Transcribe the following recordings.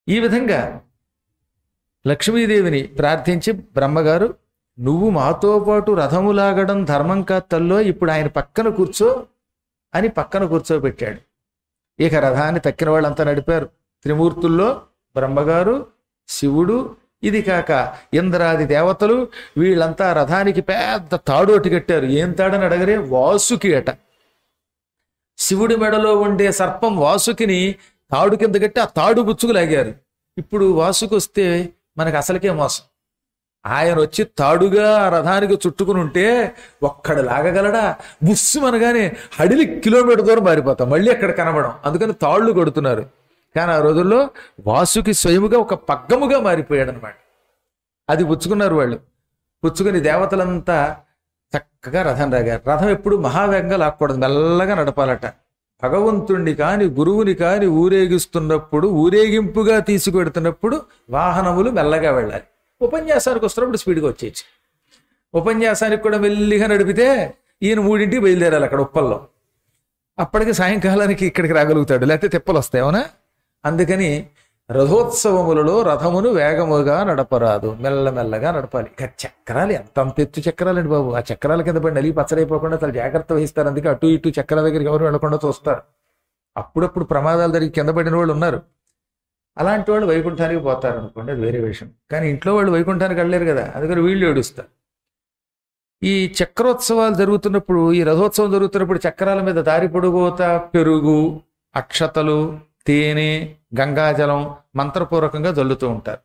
ఈ విధంగా లక్ష్మీదేవిని ప్రార్థించి బ్రహ్మగారు నువ్వు మాతో పాటు రథము లాగడం ధర్మం కాదు తల్లో ఇప్పుడు ఆయన పక్కన కూర్చో అని పక్కన కూర్చోబెట్టాడు ఇక రథాన్ని తక్కిన వాళ్ళంతా నడిపారు త్రిమూర్తుల్లో బ్రహ్మగారు శివుడు ఇది కాక ఇంద్రాది దేవతలు వీళ్ళంతా రథానికి పెద్ద తాడు ఒకటి కట్టారు ఏం తాడని అడగరే వాసుకి అట శివుడి మెడలో ఉండే సర్పం వాసుకిని తాడు కింద కట్టి ఆ తాడు బుచ్చుకు లాగారు ఇప్పుడు వాసుకు వస్తే మనకు అసలుకే మోసం ఆయన వచ్చి తాడుగా ఆ రథానికి చుట్టుకుని ఉంటే ఒక్కడు లాగగలడా బుస్సు అనగానే హడిలి కిలోమీటర్ దూరం మారిపోతాం మళ్ళీ అక్కడ కనబడం అందుకని తాళ్ళు కొడుతున్నారు కానీ ఆ రోజుల్లో వాసుకి స్వయముగా ఒక పగ్గముగా మారిపోయాడు అనమాట అది పుచ్చుకున్నారు వాళ్ళు పుచ్చుకుని దేవతలంతా చక్కగా రథం రాగారు రథం ఎప్పుడు మహావేగంగా లాక్కూడదు మెల్లగా నడపాలట భగవంతుణ్ణి కాని గురువుని కాని ఊరేగిస్తున్నప్పుడు ఊరేగింపుగా తీసుకువెడుతున్నప్పుడు వాహనములు మెల్లగా వెళ్ళాలి ఉపన్యాసానికి వస్తున్నప్పుడు స్పీడ్గా వచ్చేయచ్చు ఉపన్యాసానికి కూడా మెల్లిగా నడిపితే ఈయన మూడింటికి బయలుదేరాలి అక్కడ ఉప్పల్లో అప్పటికి సాయంకాలానికి ఇక్కడికి రాగలుగుతాడు లేకపోతే తిప్పలు వస్తాయి అవునా అందుకని రథోత్సవములలో రథమును వేగముగా నడపరాదు మెల్లమెల్లగా నడపాలి ఇక చక్రాలు ఎంత అంత ఎత్తు చక్రాలండి బాబు ఆ చక్రాల కింద పడి నలిగి పచ్చడైపోకుండా చాలా జాగ్రత్త వహిస్తారు అందుకే అటు ఇటు చక్రాల దగ్గరికి ఎవరు వెళ్లకుండా చూస్తారు అప్పుడప్పుడు ప్రమాదాలు జరిగి కింద పడిన వాళ్ళు ఉన్నారు అలాంటి వాళ్ళు వైకుంఠానికి పోతారు అనుకోండి అది వేరే విషయం కానీ ఇంట్లో వాళ్ళు వైకుంఠానికి వెళ్ళలేరు కదా అందుకని వీళ్ళు ఏడుస్తారు ఈ చక్రోత్సవాలు జరుగుతున్నప్పుడు ఈ రథోత్సవం జరుగుతున్నప్పుడు చక్రాల మీద దారి పొడుగుత పెరుగు అక్షతలు తేనె గంగాజలం మంత్రపూర్వకంగా జల్లుతూ ఉంటారు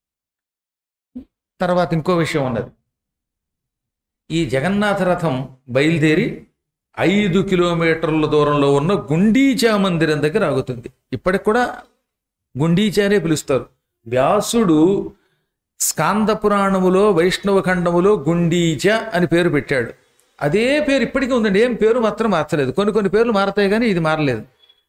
తర్వాత ఇంకో విషయం ఉన్నది ఈ జగన్నాథ రథం బయలుదేరి ఐదు కిలోమీటర్ల దూరంలో ఉన్న గుండీచా మందిరం దగ్గర ఆగుతుంది ఇప్పటికి కూడా గుండీచానే పిలుస్తారు వ్యాసుడు స్కాంద పురాణములో వైష్ణవ ఖండములో గుండీచ అని పేరు పెట్టాడు అదే పేరు ఇప్పటికీ ఉందండి ఏం పేరు మాత్రం మార్చలేదు కొన్ని కొన్ని పేర్లు మారతాయి కానీ ఇది మారలేదు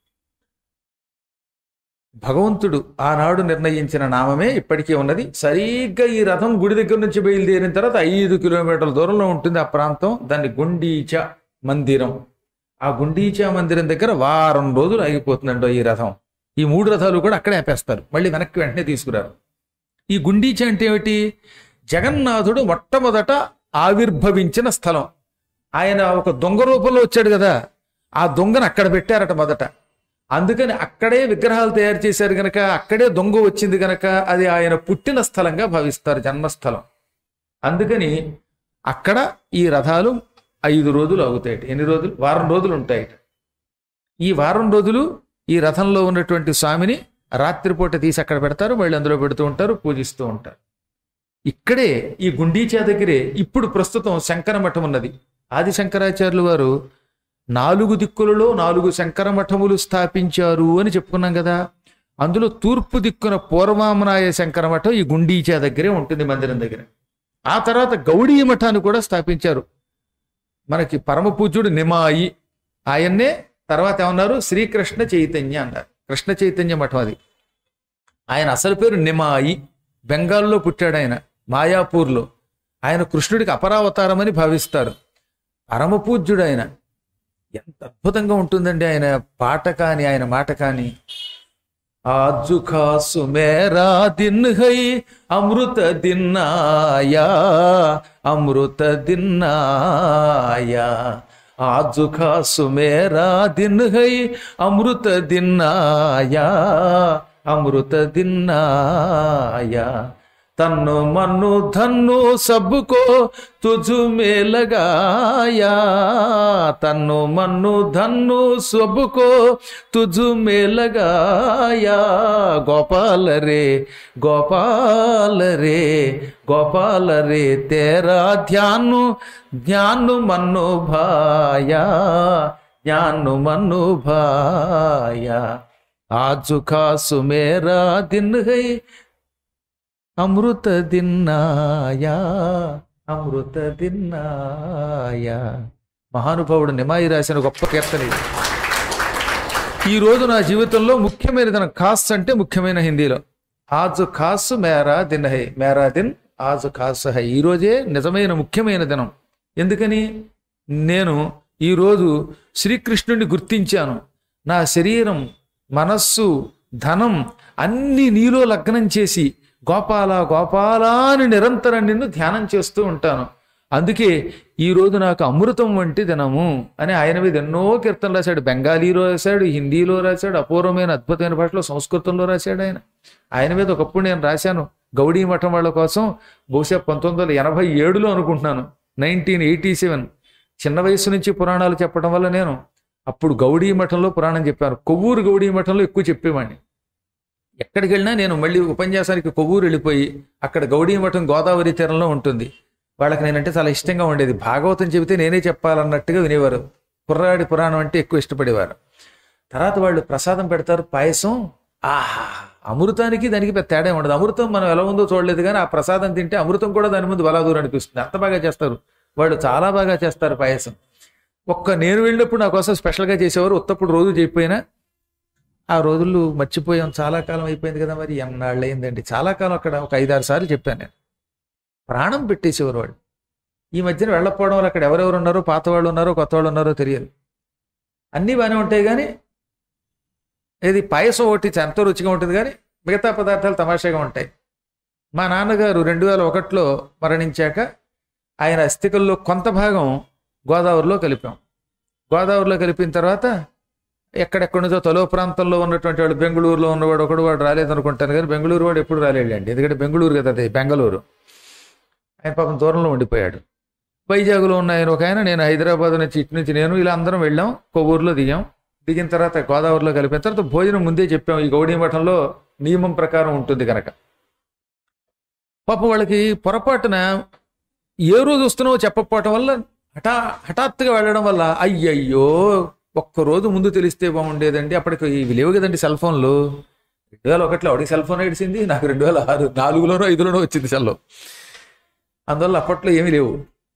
భగవంతుడు ఆనాడు నిర్ణయించిన నామమే ఇప్పటికీ ఉన్నది సరిగ్గా ఈ రథం గుడి దగ్గర నుంచి బయలుదేరిన తర్వాత ఐదు కిలోమీటర్ల దూరంలో ఉంటుంది ఆ ప్రాంతం దాన్ని గుండీచ మందిరం ఆ గుండీచా మందిరం దగ్గర వారం రోజులు ఆగిపోతుందండో ఈ రథం ఈ మూడు రథాలు కూడా అక్కడే ఆపేస్తారు మళ్ళీ వెనక్కి వెంటనే తీసుకురారు ఈ గుండీచ అంటే ఏమిటి జగన్నాథుడు మొట్టమొదట ఆవిర్భవించిన స్థలం ఆయన ఒక దొంగ రూపంలో వచ్చాడు కదా ఆ దొంగను అక్కడ పెట్టారట మొదట అందుకని అక్కడే విగ్రహాలు తయారు చేశారు గనక అక్కడే దొంగ వచ్చింది గనక అది ఆయన పుట్టిన స్థలంగా భావిస్తారు జన్మస్థలం అందుకని అక్కడ ఈ రథాలు ఐదు రోజులు అవుతాయి ఎన్ని రోజులు వారం రోజులు ఉంటాయి ఈ వారం రోజులు ఈ రథంలో ఉన్నటువంటి స్వామిని రాత్రిపూట తీసి అక్కడ పెడతారు మళ్ళీ అందులో పెడుతూ ఉంటారు పూజిస్తూ ఉంటారు ఇక్కడే ఈ గుండీచా దగ్గరే ఇప్పుడు ప్రస్తుతం శంకర మఠం ఉన్నది ఆది శంకరాచార్యులు వారు నాలుగు దిక్కులలో నాలుగు శంకర మఠములు స్థాపించారు అని చెప్పుకున్నాం కదా అందులో తూర్పు దిక్కున పూర్వామనాయ శంకర మఠం ఈ గుండీచా దగ్గరే ఉంటుంది మందిరం దగ్గర ఆ తర్వాత గౌడీ మఠాన్ని కూడా స్థాపించారు మనకి పరమ పూజ్యుడు నిమాయి ఆయన్నే తర్వాత ఏమన్నారు శ్రీకృష్ణ చైతన్య అన్నారు కృష్ణ చైతన్య మఠం అది ఆయన అసలు పేరు నిమాయి బెంగాల్లో పుట్టాడు ఆయన మాయాపూర్లో ఆయన కృష్ణుడికి అపరావతారం అని భావిస్తారు పరమ పూజ్యుడు ఆయన ఎంత అద్భుతంగా ఉంటుందండి ఆయన పాట కాని ఆయన మాట కాని ఆజు ఖాసు మేరా దిన్ హై అమృత దిన్నాయా అమృత దిన్నాయా ఆజు ఖాసు మేరా దిన్ హై అమృత దిన్నాయా అమృత దిన్నాయా తన్ను మన్ను ధన్ను సబ్బుకో తుజు में लगाया తన్ను మన్ను ధన్ను సబ్బుకో తుజు में लगाया గోపాల రే గోపాల రే గోపాల రే తేరా ధ్యాను జ్ఞాను మన్ను భాయా జ్ఞాను మన్ను భాయా ఆజు ఖాసు మేరా దిన్ హై అమృత దిన్నాయా అమృత దిన్నాయా మహానుభావుడు నిమాయి రాసిన గొప్ప కీర్తన ఇది ఈ రోజు నా జీవితంలో ముఖ్యమైన దినం ఖాస్ అంటే ముఖ్యమైన హిందీలో ఆజు ఖాస్ మేరా దిన్ హై మేరా దిన్ ఆజు ఖాస్ హై ఈ రోజే నిజమైన ముఖ్యమైన దినం ఎందుకని నేను ఈరోజు శ్రీకృష్ణుడిని గుర్తించాను నా శరీరం మనస్సు ధనం అన్ని నీలో లగ్నం చేసి గోపాల గోపాల అని నిరంతరం నిన్ను ధ్యానం చేస్తూ ఉంటాను అందుకే ఈ రోజు నాకు అమృతం వంటి దినము అని ఆయన మీద ఎన్నో కీర్తనలు రాశాడు బెంగాలీలో రాశాడు హిందీలో రాశాడు అపూర్వమైన అద్భుతమైన భాషలో సంస్కృతంలో రాశాడు ఆయన ఆయన మీద ఒకప్పుడు నేను రాశాను గౌడీ మఠం వాళ్ళ కోసం బహుశా పంతొమ్మిది వందల ఎనభై ఏడులో అనుకుంటున్నాను నైన్టీన్ ఎయిటీ సెవెన్ చిన్న వయసు నుంచి పురాణాలు చెప్పడం వల్ల నేను అప్పుడు గౌడీ మఠంలో పురాణం చెప్పాను కొవ్వూరు గౌడీ మఠంలో ఎక్కువ చెప్పేవాడిని ఎక్కడికి వెళ్ళినా నేను మళ్ళీ ఉపన్యాసానికి కొవ్వూరు వెళ్ళిపోయి అక్కడ గౌడీ మఠం గోదావరి తీరంలో ఉంటుంది వాళ్ళకి నేనంటే చాలా ఇష్టంగా ఉండేది భాగవతం చెబితే నేనే చెప్పాలన్నట్టుగా వినేవారు కుర్రాడి పురాణం అంటే ఎక్కువ ఇష్టపడేవారు తర్వాత వాళ్ళు ప్రసాదం పెడతారు పాయసం ఆహా అమృతానికి దానికి పెద్ద తేడా ఉండదు అమృతం మనం ఎలా ఉందో చూడలేదు కానీ ఆ ప్రసాదం తింటే అమృతం కూడా దాని ముందు బలాదూరం అనిపిస్తుంది అంత బాగా చేస్తారు వాళ్ళు చాలా బాగా చేస్తారు పాయసం ఒక్క నేను వెళ్ళినప్పుడు నా కోసం స్పెషల్గా చేసేవారు ఉత్తప్పుడు రోజు చేయకపోయినా ఆ రోజులు మర్చిపోయాం చాలా కాలం అయిపోయింది కదా మరి ఎన్నాళ్ళు అయిందండి చాలా కాలం అక్కడ ఒక ఐదారు సార్లు చెప్పాను నేను ప్రాణం పెట్టేసేవారు వాళ్ళు ఈ మధ్యన వెళ్ళకపోవడం వల్ల అక్కడ ఎవరెవరు ఉన్నారో పాత వాళ్ళు ఉన్నారో కొత్త వాళ్ళు ఉన్నారో తెలియదు అన్నీ బాగానే ఉంటాయి కానీ ఇది పాయసం ఒకటి ఎంతో రుచిగా ఉంటుంది కానీ మిగతా పదార్థాలు తమాషాగా ఉంటాయి మా నాన్నగారు రెండు వేల ఒకటిలో మరణించాక ఆయన అస్థికల్లో కొంత భాగం గోదావరిలో కలిపాం గోదావరిలో కలిపిన తర్వాత ఎక్కడెక్కడి నుంచో తలో ప్రాంతంలో ఉన్నటువంటి వాడు బెంగళూరులో ఉన్నవాడు ఒకడు వాడు రాలేదనుకుంటాను కానీ బెంగళూరు వాడు ఎప్పుడు రాలేడండి ఎందుకంటే బెంగళూరు కదా అది బెంగళూరు ఆయన పాపం దూరంలో ఉండిపోయాడు వైజాగ్లో ఉన్న ఆయన ఒక ఆయన నేను హైదరాబాద్ నుంచి ఇటు నుంచి నేను ఇలా అందరం వెళ్ళాం కొవ్వూరులో దిగాం దిగిన తర్వాత గోదావరిలో కలిపిన తర్వాత భోజనం ముందే చెప్పాం ఈ గౌడీ మఠంలో నియమం ప్రకారం ఉంటుంది కనుక పాపం వాళ్ళకి పొరపాటున ఏ రోజు వస్తున్నావో చెప్పకపోవటం వల్ల హఠా హఠాత్తుగా వెళ్ళడం వల్ల అయ్యయ్యో ఒక్క రోజు ముందు తెలిస్తే బాగుండేదండి అప్పటికి ఇవి లేవు కదండి సెల్ ఫోన్లు రెండు వేల ఒకటిలో ఒకటి సెల్ ఫోన్ ఏడిసింది నాకు రెండు వేల ఆరు నాలుగులోనో ఐదులోనో వచ్చింది సెల్లో అందువల్ల అప్పట్లో ఏమీ లేవు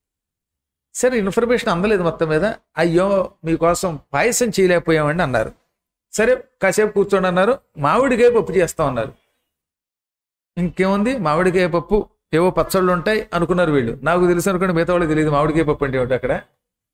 సరే ఇన్ఫర్మేషన్ అందలేదు మొత్తం మీద అయ్యో మీకోసం పాయసం చేయలేకపోయామండి అన్నారు సరే కాసేపు కూర్చోండి అన్నారు మామిడికాయ పప్పు చేస్తాం అన్నారు ఇంకేముంది మామిడికాయ పప్పు ఏవో పచ్చళ్ళు ఉంటాయి అనుకున్నారు వీళ్ళు నాకు తెలుసు అనుకోండి మిగతా వాళ్ళకి తెలియదు మామిడికాయ పప్పు అంటే ఏమిటి అక్కడ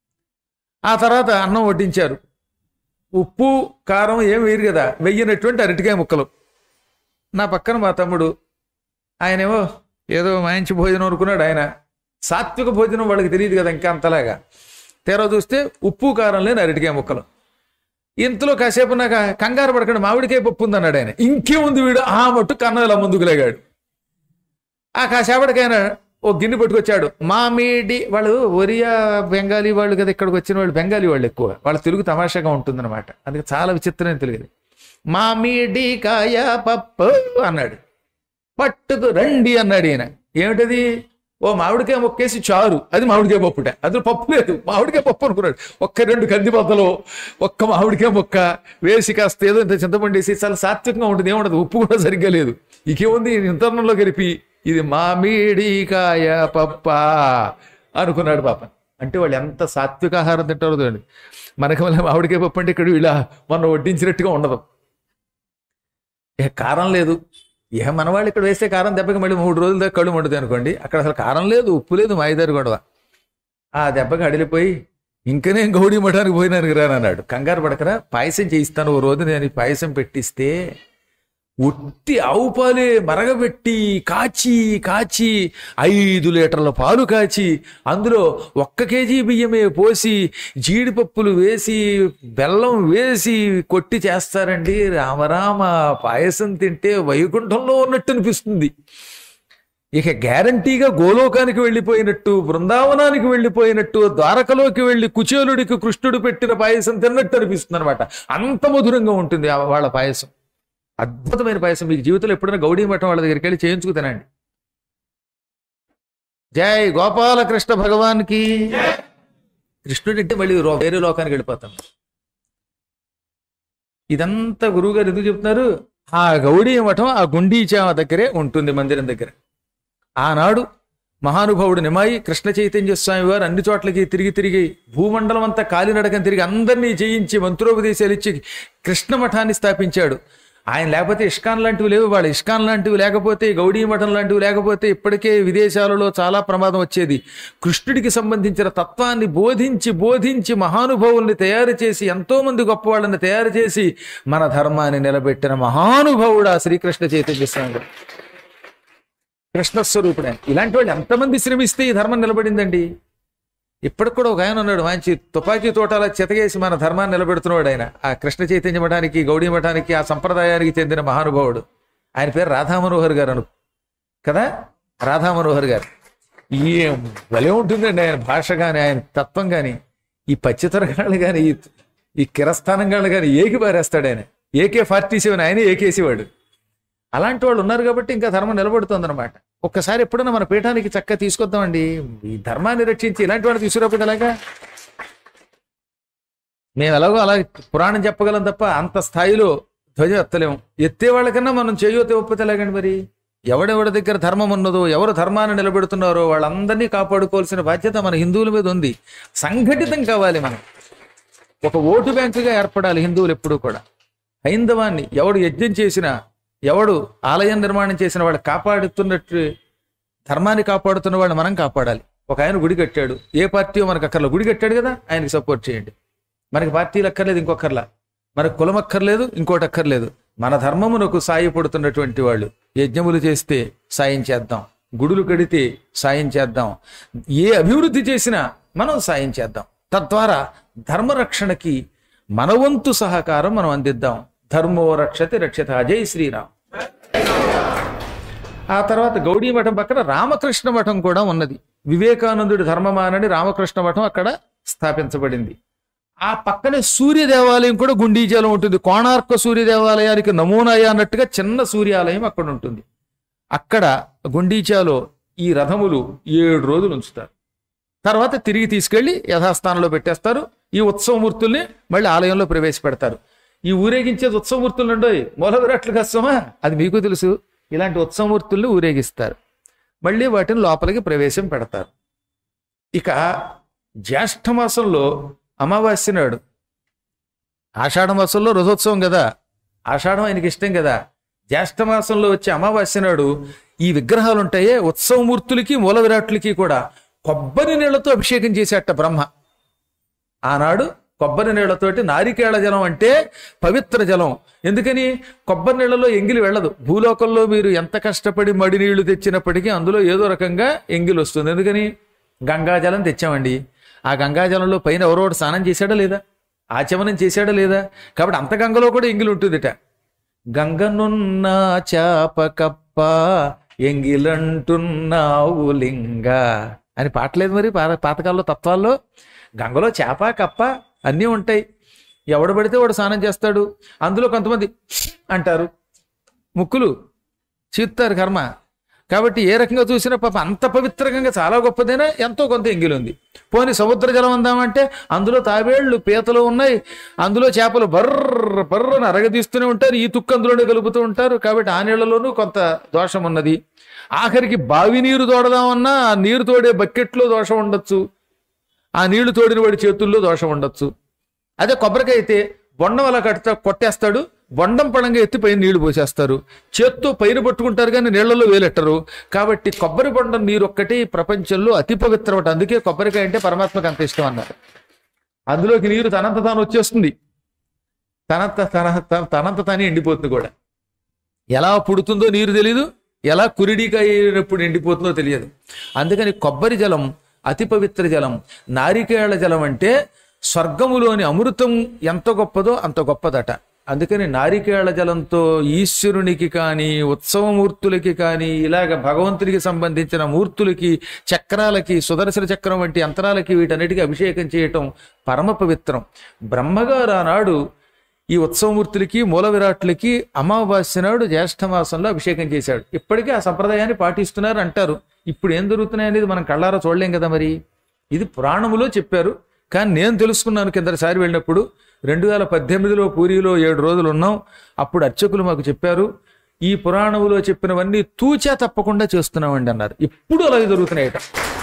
ఆ తర్వాత అన్నం వడ్డించారు ఉప్పు కారం ఏం వేయరు కదా వెయ్యినటువంటి అరటికాయ ముక్కలు నా పక్కన మా తమ్ముడు ఆయనేమో ఏదో మంచి భోజనం అనుకున్నాడు ఆయన సాత్విక భోజనం వాళ్ళకి తెలియదు కదా ఇంకా అంతలాగా తీరా చూస్తే ఉప్పు కారం లేని అరటికాయ ముక్కలు ఇంతలో కాసేపు నాకు కంగారు పడకండి మామిడికాయ పప్పు ఉందన్నాడు ఆయన ఇంకేముంది వీడు ఆ మట్టు కన్నం ఇలా ముందుకు లేగాడు ఆ కాసేపటికి ఆయన ఓ గిన్నె పట్టుకొచ్చాడు మామిడి వాళ్ళు ఒరియా బెంగాలీ వాళ్ళు కదా ఇక్కడికి వచ్చిన వాళ్ళు బెంగాలీ వాళ్ళు ఎక్కువ వాళ్ళ తెలుగు తమాషాగా ఉంటుందన్నమాట అందుకే చాలా విచిత్రమైన తెలుగు ఇది. మామిడి కాయ పప్పు అన్నాడు పట్టుకు రండి అన్నాడు ఈయన ఏమిటది ఓ మామిడికాయ మొక్కేసి చారు అది మామిడికాయ పప్పుట అందులో పప్పు లేదు మామిడికాయ పప్పు అనుకున్నాడు ఒక్క రెండు కంది బద్దలు ఒక్క మామిడికాయ మొక్క వేసి కాస్త ఏదో ఇంత చింతపండు వేసి చాలా సాత్వికంగా ఉంటుంది ఏముండదు ఉప్పు కూడా సరిగ్గా లేదు ఇకేముంది ఇంతర్ణంలో కలిపి ఇది మామిడికాయ పప్ప అనుకున్నాడు పాప అంటే వాళ్ళు ఎంత సాత్విక ఆహారం తింటారో చూడండి మనకి మళ్ళీ మామిడికాయ పప్పు అంటే ఇక్కడ వీళ్ళ మొన్న వడ్డించినట్టుగా ఉండదు ఏ కారం లేదు ఏ మనవాళ్ళు ఇక్కడ వేస్తే కారం దెబ్బకి మళ్ళీ మూడు రోజుల దాకా కళ్ళు మండుతాయి అనుకోండి అక్కడ అసలు కారం లేదు ఉప్పు లేదు మాయిదారు గొడవ ఆ దెబ్బకి అడిలిపోయి ఇంకనే గౌడీ మఠానికి పోయినాను రానన్నాడు కంగారు పడకరా పాయసం చేయిస్తాను ఓ రోజు నేను ఈ పాయసం పెట్టిస్తే ఉట్టి ఆవు పాలే మరగబెట్టి కాచి కాచి ఐదు లీటర్ల పాలు కాచి అందులో ఒక్క కేజీ బియ్యమే పోసి జీడిపప్పులు వేసి బెల్లం వేసి కొట్టి చేస్తారండి రామరామ పాయసం తింటే వైకుంఠంలో ఉన్నట్టు అనిపిస్తుంది ఇక గ్యారంటీగా గోలోకానికి వెళ్ళిపోయినట్టు బృందావనానికి వెళ్ళిపోయినట్టు ద్వారకలోకి వెళ్ళి కుచేలుడికి కృష్ణుడు పెట్టిన పాయసం తిన్నట్టు అనిపిస్తుంది అనమాట అంత మధురంగా ఉంటుంది ఆ వాళ్ళ పాయసం అద్భుతమైన పాయసం మీకు జీవితంలో ఎప్పుడైనా గౌడీ మఠం వాళ్ళ దగ్గరికి వెళ్ళి చేయించుకు తినండి జై గోపాలకృష్ణ భగవాన్కి కృష్ణుడు అంటే మళ్ళీ రో- వేరే లోకానికి వెళ్ళిపోతాం ఇదంతా గురువుగారు ఎందుకు చెప్తున్నారు ఆ గౌడీ మఠం ఆ గుండీచామ దగ్గరే ఉంటుంది మందిరం దగ్గర ఆనాడు మహానుభావుడు నిమాయి కృష్ణ చైతన్య స్వామి వారు అన్ని చోట్లకి తిరిగి తిరిగి భూమండలం అంతా కాలినడకం తిరిగి అందరినీ జయించి మంత్రోపదేశాలు ఇచ్చి కృష్ణ మఠాన్ని స్థాపించాడు ఆయన లేకపోతే ఇష్కాన్ లాంటివి లేవు వాళ్ళు ఇష్కాన్ లాంటివి లేకపోతే గౌడీ మఠం లాంటివి లేకపోతే ఇప్పటికే విదేశాలలో చాలా ప్రమాదం వచ్చేది కృష్ణుడికి సంబంధించిన తత్వాన్ని బోధించి బోధించి మహానుభావుల్ని తయారు చేసి ఎంతో మంది గొప్ప వాళ్ళని తయారు చేసి మన ధర్మాన్ని నిలబెట్టిన మహానుభావుడు ఆ శ్రీకృష్ణ చైతన్య స్వామి కృష్ణస్వరూపుడే ఇలాంటి వాళ్ళు ఎంతమంది శ్రమిస్తే ఈ ధర్మం నిలబడిందండి ఇప్పటికి కూడా ఒక ఆయన ఉన్నాడు మంచి తుపాకీ తోటాల చెతగేసి మన ధర్మాన్ని నిలబెడుతున్నాడు ఆయన ఆ కృష్ణ చైతన్య మఠానికి గౌడీ మఠానికి ఆ సంప్రదాయానికి చెందిన మహానుభావుడు ఆయన పేరు రాధామనోహర్ గారు అను కదా రాధామనోహర్ గారు ఏం భలే ఉంటుందండి ఆయన భాష కానీ ఆయన తత్వం కానీ ఈ పచ్చితరగాళ్ళు కానీ ఈ ఈ కిరస్థానం గాళ్ళు కానీ ఏకి పారేస్తాడు ఆయన ఏకే ఫార్టీ సెవెన్ ఆయన ఏకేసేవాడు అలాంటి వాళ్ళు ఉన్నారు కాబట్టి ఇంకా ధర్మం నిలబడుతుంది అనమాట ఒక్కసారి ఎప్పుడైనా మన పీఠానికి చక్కగా తీసుకొద్దామండి ఈ ధర్మాన్ని రక్షించి ఇలాంటి వాళ్ళు తీసుకురాకపోతే ఎలాగా మేము ఎలాగో అలా పురాణం చెప్పగలం తప్ప అంత స్థాయిలో ధ్వజం ఎత్తలేము ఎత్తే వాళ్ళకన్నా మనం చేయొతే ఒప్పితే ఎలాగండి మరి ఎవడెవడి దగ్గర ధర్మం ఉన్నదో ఎవరు ధర్మాన్ని నిలబెడుతున్నారో వాళ్ళందరినీ కాపాడుకోవాల్సిన బాధ్యత మన హిందువుల మీద ఉంది సంఘటితం కావాలి మనం ఒక ఓటు బ్యాంకుగా ఏర్పడాలి హిందువులు ఎప్పుడూ కూడా హైందవాన్ని ఎవడు యజ్ఞం చేసినా ఎవడు ఆలయం నిర్మాణం చేసిన వాడు కాపాడుతున్నట్టు ధర్మాన్ని కాపాడుతున్న వాడిని మనం కాపాడాలి ఒక ఆయన గుడి కట్టాడు ఏ పార్టీ మనకు అక్కర్లా గుడి కట్టాడు కదా ఆయనకి సపోర్ట్ చేయండి మనకి పార్టీలు అక్కర్లేదు ఇంకొకర్లా మనకు కులం అక్కర్లేదు ఇంకోటి అక్కర్లేదు మన ధర్మమునకు సాయపడుతున్నటువంటి వాళ్ళు యజ్ఞములు చేస్తే సాయం చేద్దాం గుడులు కడితే సాయం చేద్దాం ఏ అభివృద్ధి చేసినా మనం సాయం చేద్దాం తద్వారా ధర్మరక్షణకి మన వంతు సహకారం మనం అందిద్దాం ధర్మో రక్షతి రక్షత జై శ్రీరామ్ ఆ తర్వాత గౌడీ మఠం పక్కన రామకృష్ణ మఠం కూడా ఉన్నది వివేకానందుడి ధర్మమానని రామకృష్ణ మఠం అక్కడ స్థాపించబడింది ఆ పక్కనే సూర్య దేవాలయం కూడా గుండీజాలం ఉంటుంది కోణార్క సూర్య దేవాలయానికి నమూనాయ అన్నట్టుగా చిన్న సూర్యాలయం అక్కడ ఉంటుంది అక్కడ గుండీచాలో ఈ రథములు ఏడు రోజులు ఉంచుతారు తర్వాత తిరిగి తీసుకెళ్లి యథాస్థానంలో పెట్టేస్తారు ఈ ఉత్సవమూర్తుల్ని మళ్ళీ ఆలయంలో ప్రవేశపెడతారు ఈ ఊరేగించేది ఉత్సవమూర్తులు ఉండవు మూల విరాట్లు కష్టమా అది మీకు తెలుసు ఇలాంటి ఉత్సవమూర్తుల్ని ఊరేగిస్తారు మళ్ళీ వాటిని లోపలికి ప్రవేశం పెడతారు ఇక జ్యేష్ఠ మాసంలో అమావాస్య నాడు ఆషాఢ మాసంలో రథోత్సవం కదా ఆషాఢం ఆయనకి ఇష్టం కదా జ్యేష్ఠ మాసంలో వచ్చే అమావాస్య నాడు ఈ విగ్రహాలు ఉంటాయే ఉత్సవమూర్తులకి మూల విరాట్లకి కూడా కొబ్బరి నీళ్లతో అభిషేకం చేసేట బ్రహ్మ ఆనాడు కొబ్బరి నీళ్లతోటి నారికేళ జలం అంటే పవిత్ర జలం ఎందుకని కొబ్బరి నీళ్లలో ఎంగిలి వెళ్ళదు భూలోకంలో మీరు ఎంత కష్టపడి మడి నీళ్లు తెచ్చినప్పటికీ అందులో ఏదో రకంగా ఎంగిలి వస్తుంది ఎందుకని గంగాజలం తెచ్చామండి ఆ గంగాజలంలో పైన ఎవరో ఒకడు స్నానం చేశాడా లేదా ఆచమనం చేశాడా లేదా కాబట్టి అంత గంగలో కూడా ఎంగిలి ఉంటుందిట గంగనున్న చాప కప్ప ఎంగిలంటున్నావు లింగ అని పాటలేదు మరి పా- పాతకాలంలో తత్వాల్లో గంగలో చేప కప్ప అన్నీ ఉంటాయి ఎవడు పడితే వాడు స్నానం చేస్తాడు అందులో కొంతమంది అంటారు ముక్కులు చీత్తారు కర్మ కాబట్టి ఏ రకంగా చూసినా పాప అంత పవిత్రంగా చాలా గొప్పదైనా ఎంతో కొంత ఎంగిలి ఉంది పోనీ సముద్ర జలం అందామంటే అందులో తాబేళ్లు పీతలు ఉన్నాయి అందులో చేపలు బర్ర బర్రని అరగదీస్తూనే ఉంటారు ఈ తుక్కు అందులోనే కలుపుతూ ఉంటారు కాబట్టి ఆ నీళ్లలోనూ కొంత దోషం ఉన్నది ఆఖరికి బావి నీరు తోడదామన్నా ఆ నీరు తోడే బకెట్లో దోషం ఉండొచ్చు ఆ నీళ్లు తోడిన వాడి చేతుల్లో దోషం ఉండొచ్చు అదే కొబ్బరికాయ అయితే బొండం అలా కట్ట కొట్టేస్తాడు బొండం పడంగా ఎత్తి పైన నీళ్లు పోసేస్తారు చేత్తో పైన పట్టుకుంటారు కానీ నీళ్లలో వేలెట్టరు కాబట్టి కొబ్బరి బొండం నీరు ఒక్కటి ఈ ప్రపంచంలో అతి పవిత్రమట అందుకే కొబ్బరికాయ అంటే పరమాత్మకు అంత ఇష్టం అన్నారు అందులోకి నీరు తనంత తాను వచ్చేస్తుంది తనంత తన తన- తనంత తానే ఎండిపోతుంది కూడా ఎలా పుడుతుందో నీరు తెలియదు ఎలా కురిడికాయ అయినప్పుడు ఎండిపోతుందో తెలియదు అందుకని కొబ్బరి జలం అతి పవిత్ర జలం నారికేళ జలం అంటే స్వర్గములోని అమృతం ఎంత గొప్పదో అంత గొప్పదట అందుకని నారికేళ జలంతో ఈశ్వరునికి కానీ ఉత్సవమూర్తులకి కానీ ఇలాగ భగవంతునికి సంబంధించిన మూర్తులకి చక్రాలకి సుదర్శన చక్రం వంటి యంత్రాలకి వీటన్నిటికీ అభిషేకం చేయటం పరమ పవిత్రం బ్రహ్మగారు ఆనాడు ఈ ఉత్సవమూర్తులకి మూల విరాట్లకి అమావాస్య నాడు జ్యేష్ఠ మాసంలో అభిషేకం చేశాడు ఇప్పటికీ ఆ సంప్రదాయాన్ని పాటిస్తున్నారు అంటారు ఇప్పుడు ఏం జరుగుతున్నాయి అనేది మనం కళ్ళారా చూడలేం కదా మరి ఇది పురాణములో చెప్పారు కానీ నేను తెలుసుకున్నాను కిందసారి వెళ్ళినప్పుడు రెండు వేల పద్దెనిమిదిలో పూరిలో ఏడు రోజులు ఉన్నాం అప్పుడు అర్చకులు మాకు చెప్పారు ఈ పురాణములో చెప్పినవన్నీ తూచా తప్పకుండా చేస్తున్నామండి అన్నారు ఇప్పుడు అలాగే జరుగుతున్నాయట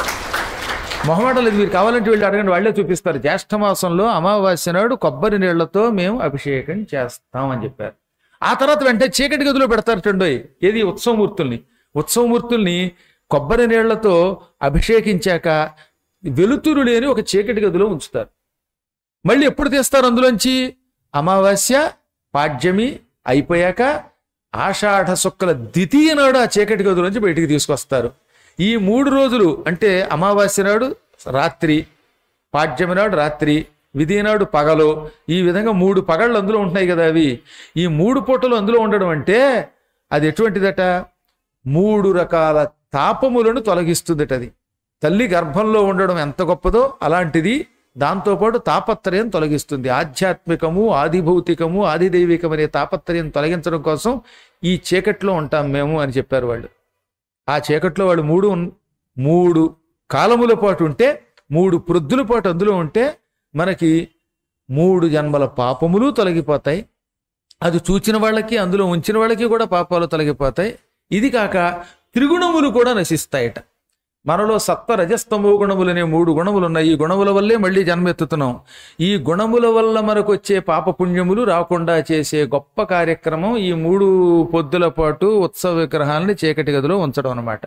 మొహమాట లేదు మీరు కావాలంటే వెళ్ళి అడగండి వాళ్ళే చూపిస్తారు జ్యేష్ఠ మాసంలో అమావాస్య నాడు కొబ్బరి నీళ్లతో మేము అభిషేకం చేస్తాం అని చెప్పారు ఆ తర్వాత వెంటనే చీకటి గదిలో పెడతారు టండోయ్ ఏది ఉత్సవమూర్తుల్ని ఉత్సవమూర్తుల్ని కొబ్బరి నీళ్లతో అభిషేకించాక వెలుతురు లేని ఒక చీకటి గదిలో ఉంచుతారు మళ్ళీ ఎప్పుడు తీస్తారు అందులోంచి అమావాస్య పాడ్యమి అయిపోయాక ఆషాఢ శుక్కల ద్వితీయ నాడు ఆ చీకటి గదిలోంచి బయటికి తీసుకొస్తారు ఈ మూడు రోజులు అంటే అమావాస్య నాడు రాత్రి పాడ్యమి నాడు రాత్రి విధి నాడు పగలు ఈ విధంగా మూడు పగళ్ళు అందులో ఉంటున్నాయి కదా అవి ఈ మూడు పూటలు అందులో ఉండడం అంటే అది ఎటువంటిదట మూడు రకాల తాపములను తొలగిస్తుందట అది తల్లి గర్భంలో ఉండడం ఎంత గొప్పదో అలాంటిది దాంతోపాటు తాపత్రయం తొలగిస్తుంది ఆధ్యాత్మికము ఆదిభౌతికము ఆదిదైవికం అనే తాపత్రయం తొలగించడం కోసం ఈ చీకట్లో ఉంటాం మేము అని చెప్పారు వాళ్ళు ఆ చీకట్లో వాళ్ళు మూడు ఉన్- మూడు కాలముల పాటు ఉంటే మూడు ప్రొద్దుల పాటు అందులో ఉంటే మనకి మూడు జన్మల పాపములు తొలగిపోతాయి అది చూచిన వాళ్ళకి అందులో ఉంచిన వాళ్ళకి కూడా పాపాలు తొలగిపోతాయి ఇది కాక త్రిగుణములు కూడా నశిస్తాయట మనలో సత్వ రజస్తమో గుణములు అనే మూడు గుణములు ఉన్నాయి ఈ గుణముల వల్లే మళ్ళీ జన్మెత్తుతున్నాం ఈ గుణముల వల్ల మనకు వచ్చే పాప పుణ్యములు రాకుండా చేసే గొప్ప కార్యక్రమం ఈ మూడు పొద్దుల పాటు ఉత్సవ విగ్రహాలని చీకటి గదిలో ఉంచడం అన్నమాట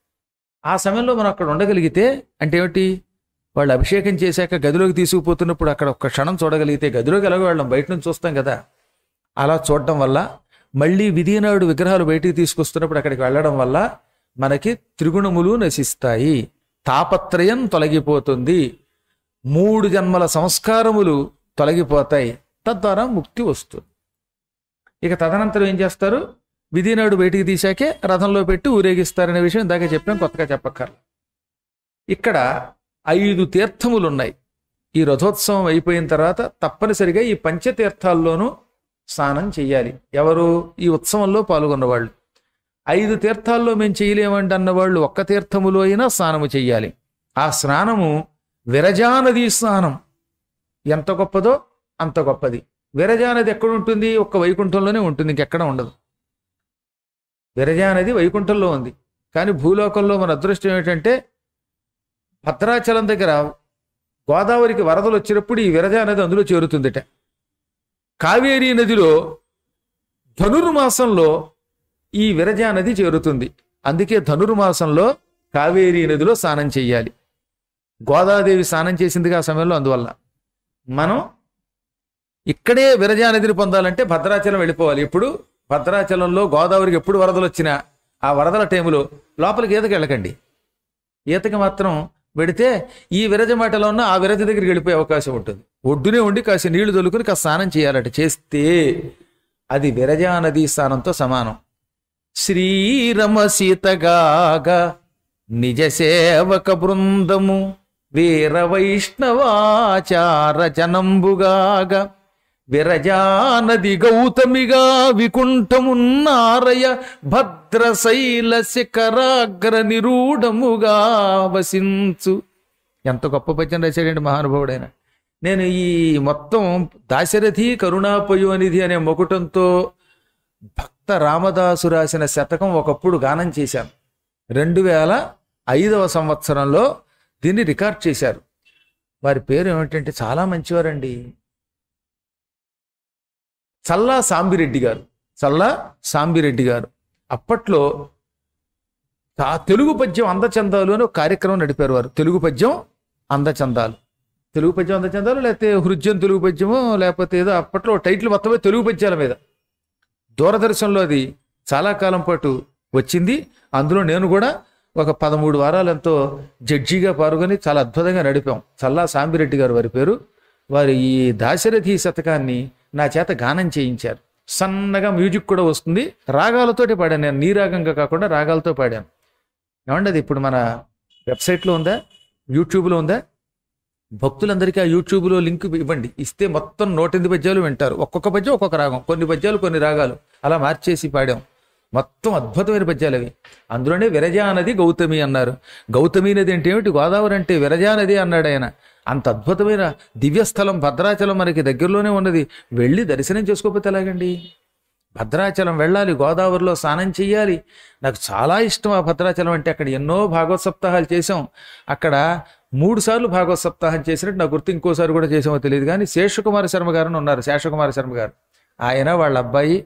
ఆ సమయంలో మనం అక్కడ ఉండగలిగితే అంటే ఏమిటి వాళ్ళు అభిషేకం చేశాక గదిలోకి తీసుకుపోతున్నప్పుడు అక్కడ ఒక్క క్షణం చూడగలిగితే గదిలోకి ఎలాగో వాళ్ళం బయట నుంచి చూస్తాం కదా అలా చూడటం వల్ల మళ్ళీ విధినాడు విగ్రహాలు బయటికి తీసుకొస్తున్నప్పుడు అక్కడికి వెళ్ళడం వల్ల మనకి త్రిగుణములు నశిస్తాయి తాపత్రయం తొలగిపోతుంది మూడు జన్మల సంస్కారములు తొలగిపోతాయి తద్వారా ముక్తి వస్తుంది ఇక తదనంతరం ఏం చేస్తారు విధినాడు బయటికి తీశాకే రథంలో పెట్టి ఊరేగిస్తారనే విషయం ఇందాక చెప్పాం కొత్తగా చెప్పక్కర్ల ఇక్కడ ఐదు తీర్థములు ఉన్నాయి ఈ రథోత్సవం అయిపోయిన తర్వాత తప్పనిసరిగా ఈ పంచతీర్థాల్లోనూ స్నానం చెయ్యాలి ఎవరు ఈ ఉత్సవంలో పాల్గొన్నవాళ్ళు ఐదు తీర్థాల్లో మేము చేయలేమండి అన్నవాళ్ళు ఒక్క తీర్థములో అయినా స్నానము చెయ్యాలి ఆ స్నానము విరజానది స్నానం ఎంత గొప్పదో అంత గొప్పది విరజానది ఎక్కడ ఉంటుంది ఒక్క వైకుంఠంలోనే ఉంటుంది ఇంకెక్కడ ఉండదు విరజానది వైకుంఠంలో ఉంది కానీ భూలోకంలో మన అదృష్టం ఏమిటంటే భద్రాచలం దగ్గర గోదావరికి వరదలు వచ్చినప్పుడు ఈ విరజా నది అందులో చేరుతుందిట కావేరీ నదిలో ధనుర్మాసంలో ఈ విరజా నది చేరుతుంది అందుకే ధనుర్మాసంలో కావేరీ నదిలో స్నానం చెయ్యాలి గోదాదేవి స్నానం చేసిందిగా ఆ సమయంలో అందువల్ల మనం ఇక్కడే విరజా నదిని పొందాలంటే భద్రాచలం వెళ్ళిపోవాలి ఇప్పుడు భద్రాచలంలో గోదావరికి ఎప్పుడు వరదలు వచ్చినా ఆ వరదల టైంలో లోపలికి ఈతకి వెళ్ళకండి ఈతకి మాత్రం పెడితే ఈ విరజమాటలో ఉన్న ఆ విరజ దగ్గరికి వెళ్ళిపోయే అవకాశం ఉంటుంది ఒడ్డునే ఉండి కాసి నీళ్లు తొలుకుని కాస్త స్నానం చేయాలట చేస్తే అది విరజా నదీ స్నానంతో సమానం శ్రీరమ సీతగాగ నిజ సేవక బృందము వీర వైష్ణవాచార జనంబుగాగ విరజానది గౌతమిగా వికుంఠమున్నారయ భద్రశైల శిఖరాగ్ర నిరూఢముగా వసించు ఎంత గొప్ప పద్యం రాశాడండి మహానుభావుడైన నేను ఈ మొత్తం దాశరథి కరుణాపయోనిధి అనే మొకుటంతో భక్త రామదాసు రాసిన శతకం ఒకప్పుడు గానం చేశాను రెండు వేల ఐదవ సంవత్సరంలో దీన్ని రికార్డ్ చేశారు వారి పేరు ఏమిటంటే చాలా మంచివారండి చల్లా సాంబిరెడ్డి గారు చల్లా సాంబిరెడ్డి గారు అప్పట్లో ఆ తెలుగు పద్యం అందచందాలు అని ఒక కార్యక్రమం నడిపారు వారు తెలుగు పద్యం అందచందాలు తెలుగు పద్యం అందచందాలు లేకపోతే హృద్యం తెలుగు పద్యమో లేకపోతే ఏదో అప్పట్లో టైటిల్ మొత్తమే తెలుగు పద్యాల మీద దూరదర్శన్లో అది చాలా కాలం పాటు వచ్చింది అందులో నేను కూడా ఒక పదమూడు వారాలు ఎంతో జడ్జిగా పాల్గొని చాలా అద్భుతంగా నడిపాం చల్లా సాంబిరెడ్డి గారు వారి పేరు వారి ఈ దాశరథి శతకాన్ని నా చేత గానం చేయించారు సన్నగా మ్యూజిక్ కూడా వస్తుంది రాగాలతోటి పాడాను నేను నీ రాగంగా కాకుండా రాగాలతో పాడాను ఏమండి అది ఇప్పుడు మన వెబ్సైట్లో ఉందా యూట్యూబ్లో ఉందా భక్తులందరికీ ఆ యూట్యూబ్లో లింక్ ఇవ్వండి ఇస్తే మొత్తం నూట ఎనిమిది పద్యాలు వింటారు ఒక్కొక్క పద్యం ఒక్కొక్క రాగం కొన్ని పద్యాలు కొన్ని రాగాలు అలా మార్చేసి పాడాం మొత్తం అద్భుతమైన పద్యాలు అవి అందులోనే విరజా నది గౌతమి అన్నారు గౌతమి నది అంటే ఏమిటి గోదావరి అంటే విరజా నది అన్నాడు ఆయన అంత అద్భుతమైన దివ్యస్థలం భద్రాచలం మనకి దగ్గరలోనే ఉన్నది వెళ్ళి దర్శనం చేసుకోకపోతే ఎలాగండి భద్రాచలం వెళ్ళాలి గోదావరిలో స్నానం చేయాలి నాకు చాలా ఇష్టం ఆ భద్రాచలం అంటే అక్కడ ఎన్నో భాగవత సప్తాహాలు చేసాం అక్కడ మూడు సార్లు భాగవత సప్తాహం చేసినట్టు నాకు గుర్తు ఇంకోసారి కూడా చేసామో తెలియదు కానీ శేషకుమార శర్మ గారు అని ఉన్నారు శేషకుమార శర్మ గారు ఆయన వాళ్ళ అబ్బాయి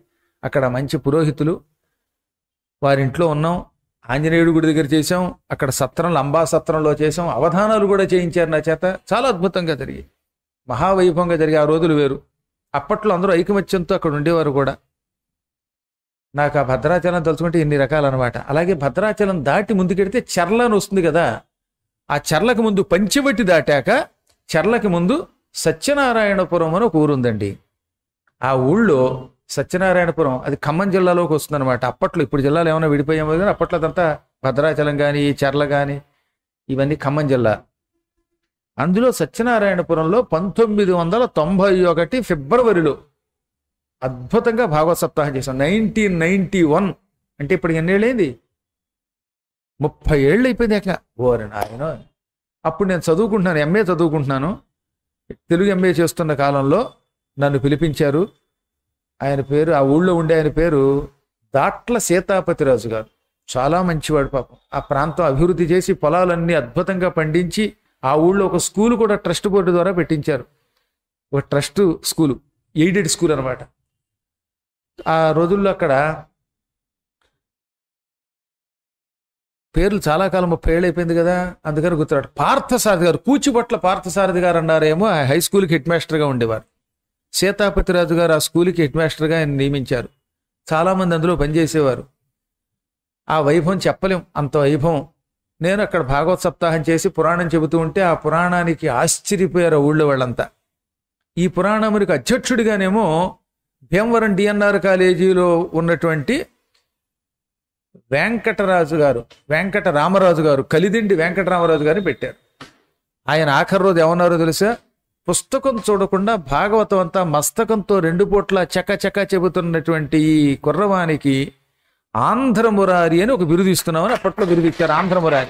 అక్కడ మంచి పురోహితులు వారింట్లో ఉన్నాం ఆంజనేయుడు గుడి దగ్గర చేసాం అక్కడ సత్రంలో అంబా సత్రంలో చేసాం అవధానాలు కూడా చేయించారు నా చేత చాలా అద్భుతంగా జరిగాయి మహావైభవంగా జరిగే ఆ రోజులు వేరు అప్పట్లో అందరూ ఐకమత్యంతో అక్కడ ఉండేవారు కూడా నాకు ఆ భద్రాచలం తలుచుకుంటే ఇన్ని రకాలన్నమాట అలాగే భద్రాచలం దాటి ముందుకెడితే చెర్ల అని వస్తుంది కదా ఆ చెర్లకు ముందు పంచవటి దాటాక చెర్లకి ముందు సత్యనారాయణపురం అని ఒక ఊరుందండి ఆ ఊళ్ళో సత్యనారాయణపురం అది ఖమ్మం జిల్లాలోకి వస్తుందన్నమాట అప్పట్లో ఇప్పుడు జిల్లాలో ఏమైనా విడిపోయామో కానీ అప్పట్లో అదంతా భద్రాచలం కానీ చెర్ల కానీ ఇవన్నీ ఖమ్మం జిల్లా అందులో సత్యనారాయణపురంలో పంతొమ్మిది వందల తొంభై ఒకటి ఫిబ్రవరిలో అద్భుతంగా భాగవత సప్తాహం చేశాం నైన్టీన్ నైన్టీ వన్ అంటే ఇప్పుడు ఎన్నేళ్ళైంది ముప్పై ఏళ్ళు అయిపోయింది అక్క ఓరి నాయన అప్పుడు నేను చదువుకుంటున్నాను ఎంఏ చదువుకుంటున్నాను తెలుగు ఎంఏ చేస్తున్న కాలంలో నన్ను పిలిపించారు ఆయన పేరు ఆ ఊళ్ళో ఉండే ఆయన పేరు దాట్ల సీతాపతిరాజు గారు చాలా మంచివాడు పాపం ఆ ప్రాంతం అభివృద్ధి చేసి పొలాలన్నీ అద్భుతంగా పండించి ఆ ఊళ్ళో ఒక స్కూల్ కూడా ట్రస్ట్ బోర్డు ద్వారా పెట్టించారు ఒక ట్రస్ట్ స్కూలు ఎయిడెడ్ స్కూల్ అనమాట ఆ రోజుల్లో అక్కడ పేర్లు చాలా కాలం ముప్పై ఏళ్ళు అయిపోయింది కదా అందుకని గుర్తురాడు పార్థసారథి గారు కూచిపట్ల పార్థసారథి గారు అన్నారేమో ఆ హై స్కూల్కి హెడ్ మాస్టర్గా ఉండేవారు సీతాపతిరాజు గారు ఆ స్కూల్కి హెడ్ మాస్టర్గా ఆయన నియమించారు చాలామంది అందులో పనిచేసేవారు ఆ వైభవం చెప్పలేం అంత వైభవం నేను అక్కడ భాగవత సప్తాహం చేసి పురాణం చెబుతూ ఉంటే ఆ పురాణానికి ఆశ్చర్యపోయారు ఆ ఊళ్ళో వాళ్ళంతా ఈ పురాణమునికి అధ్యక్షుడిగానేమో భీమవరం డిఎన్ఆర్ కాలేజీలో ఉన్నటువంటి వెంకటరాజు గారు వెంకట రామరాజు గారు కలిదిండి వెంకటరామరాజు గారిని పెట్టారు ఆయన ఆఖరి రోజు ఏమన్నారో తెలుసా పుస్తకం చూడకుండా భాగవతం అంతా మస్తకంతో రెండు పూట్ల చక చక చెబుతున్నటువంటి ఈ కుర్రవానికి ఆంధ్రమురారి అని ఒక బిరుదు ఇస్తున్నామని అప్పట్లో బిరుదు ఇచ్చారు ఆంధ్రమురారి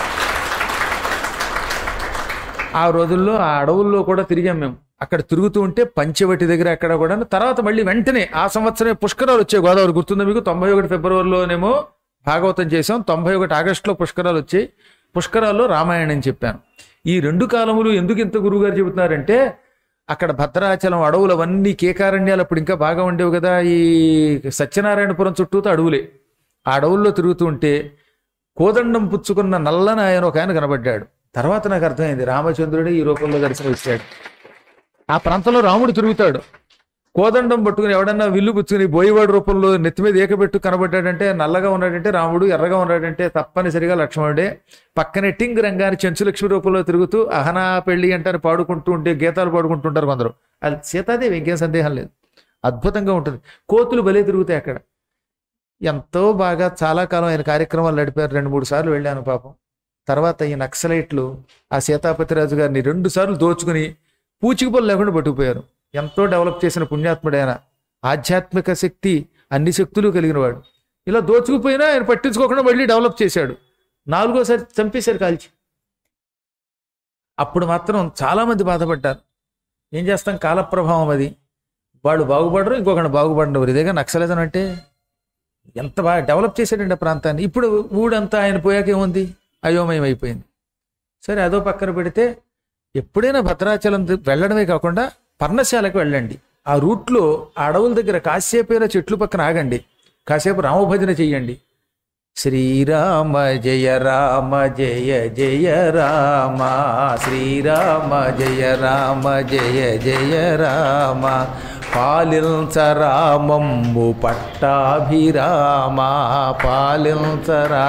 ఆ రోజుల్లో ఆ అడవుల్లో కూడా తిరిగాం మేము అక్కడ తిరుగుతూ ఉంటే పంచవటి దగ్గర అక్కడ కూడా తర్వాత మళ్ళీ వెంటనే ఆ సంవత్సరమే పుష్కరాలు వచ్చాయి గోదావరి గుర్తుందా మీకు తొంభై ఒకటి ఫిబ్రవరిలోనేమో భాగవతం చేసాం తొంభై ఒకటి ఆగస్టులో పుష్కరాలు వచ్చాయి పుష్కరాల్లో రామాయణం చెప్పాను ఈ రెండు కాలములు ఎందుకు ఇంత గురువుగారు చెబుతున్నారంటే అక్కడ భద్రాచలం అడవులు అవన్నీ కేకారణ్యాలు అప్పుడు ఇంకా బాగా ఉండేవి కదా ఈ సత్యనారాయణపురం చుట్టూతో అడవులే ఆ అడవుల్లో తిరుగుతూ ఉంటే కోదండం పుచ్చుకున్న నల్లని ఆయన ఒక ఆయన కనబడ్డాడు తర్వాత నాకు అర్థమైంది రామచంద్రుడే ఈ రూపంలో దర్శనం ఇచ్చాడు ఆ ప్రాంతంలో రాముడు తిరుగుతాడు కోదండం పట్టుకుని ఎవడన్నా విల్లు పుచ్చుకుని బోయవాడు రూపంలో నెత్తి మీద ఏకబెట్టు కనబడ్డాడంటే నల్లగా ఉన్నాడంటే రాముడు ఎర్రగా ఉన్నాడంటే తప్పనిసరిగా లక్ష్మణుడే పక్కనే టింగ్ రంగాన్ని చెంచులక్ష్మి రూపంలో తిరుగుతూ అహనా పెళ్లి అంటారు పాడుకుంటూ ఉంటే గీతాలు పాడుకుంటుంటారు కొందరు అది సీతాదేవి ఇంకేం సందేహం లేదు అద్భుతంగా ఉంటుంది కోతులు భలే తిరుగుతాయి అక్కడ ఎంతో బాగా చాలా కాలం ఆయన కార్యక్రమాలు నడిపారు రెండు మూడు సార్లు వెళ్ళాను పాపం తర్వాత ఈ నక్సలైట్లు ఆ సీతాపతిరాజు గారిని రెండు సార్లు దోచుకుని పూచికపొలు లేకుండా పట్టుకుపోయారు ఎంతో డెవలప్ చేసిన పుణ్యాత్ముడైన ఆధ్యాత్మిక శక్తి అన్ని శక్తులు కలిగిన వాడు ఇలా దోచుకుపోయినా ఆయన పట్టించుకోకుండా మళ్ళీ డెవలప్ చేశాడు నాలుగోసారి చంపేశారు కాల్చి అప్పుడు మాత్రం చాలామంది బాధపడ్డారు ఏం చేస్తాం కాలప్రభావం అది వాళ్ళు బాగుపడరు ఇంకొకటి బాగుపడరు ఇదేగా నక్సలిజం అంటే ఎంత బాగా డెవలప్ చేశాడండి ఆ ప్రాంతాన్ని ఇప్పుడు ఊడంతా ఆయన పోయాక ఏముంది అయోమయం అయిపోయింది సరే అదో పక్కన పెడితే ఎప్పుడైనా భద్రాచలం ది- వెళ్ళడమే కాకుండా పర్ణశాలకు వెళ్ళండి ఆ రూట్లో ఆ అడవుల దగ్గర కాసేపైనా చెట్లు పక్కన ఆగండి కాసేపు రామభజన చెయ్యండి శ్రీరామ జయ రామ జయ జయ రామ శ్రీరామ జయ రామ జయ జయ రామ పాలించరామమ్ము పట్టాభిరామ పాలించరా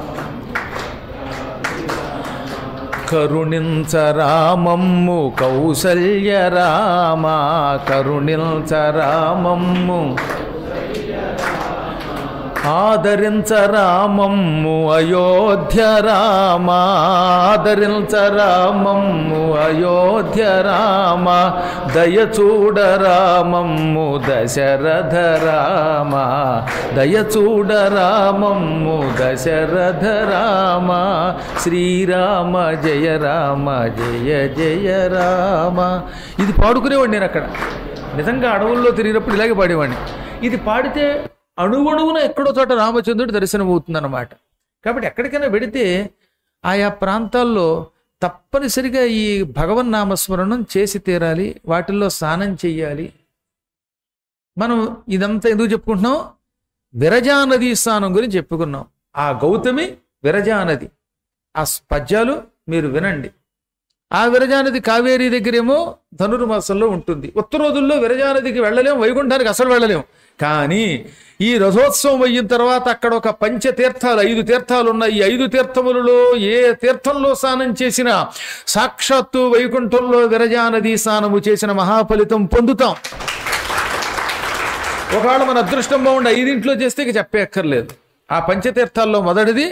కరుణించరామమ్ము కౌసల్య రామ కరుణించరామమ్ము ఆదరించరామమ్ము అయోధ్య రామ ఆదరించరామమ్ము అయోధ్య రామ దయచూడరామమ్ము దశరథ రామ దయచూడరామమ్ము దశరథ రామ శ్రీరామ జయ రామ జయ జయ రామ ఇది పాడుకునేవాడిని నేను అక్కడ నిజంగా అడవుల్లో తిరిగినప్పుడు ఇలాగే పాడేవాడిని ఇది పాడితే అణువణువున ఎక్కడో చోట రామచంద్రుడు దర్శనం అవుతుందన్నమాట కాబట్టి ఎక్కడికైనా వెడితే ఆయా ప్రాంతాల్లో తప్పనిసరిగా ఈ భగవన్నామస్మరణం చేసి తీరాలి వాటిల్లో స్నానం చెయ్యాలి మనం ఇదంతా ఎందుకు చెప్పుకుంటున్నాం విరజా నదీ స్నానం గురించి చెప్పుకున్నాం ఆ గౌతమి విరజా నది ఆ పద్యాలు మీరు వినండి ఆ విరజానది కావేరీ దగ్గరేమో ధనుర్మాసంలో ఉంటుంది ఉత్తరోజుల్లో విరజానదికి వెళ్ళలేం వైకుంఠానికి అసలు వెళ్ళలేం కానీ ఈ రథోత్సవం అయిన తర్వాత అక్కడ ఒక పంచ తీర్థాలు ఐదు తీర్థాలు ఉన్నాయి ఈ ఐదు తీర్థములలో ఏ తీర్థంలో స్నానం చేసినా సాక్షాత్తు వైకుంఠంలో విరజానది స్నానము చేసిన మహాఫలితం పొందుతాం ఒకవేళ మన అదృష్టం బాగుండి ఐదింట్లో చేస్తే ఇక చెప్పేక్కర్లేదు ఆ పంచతీర్థాల్లో మొదటిది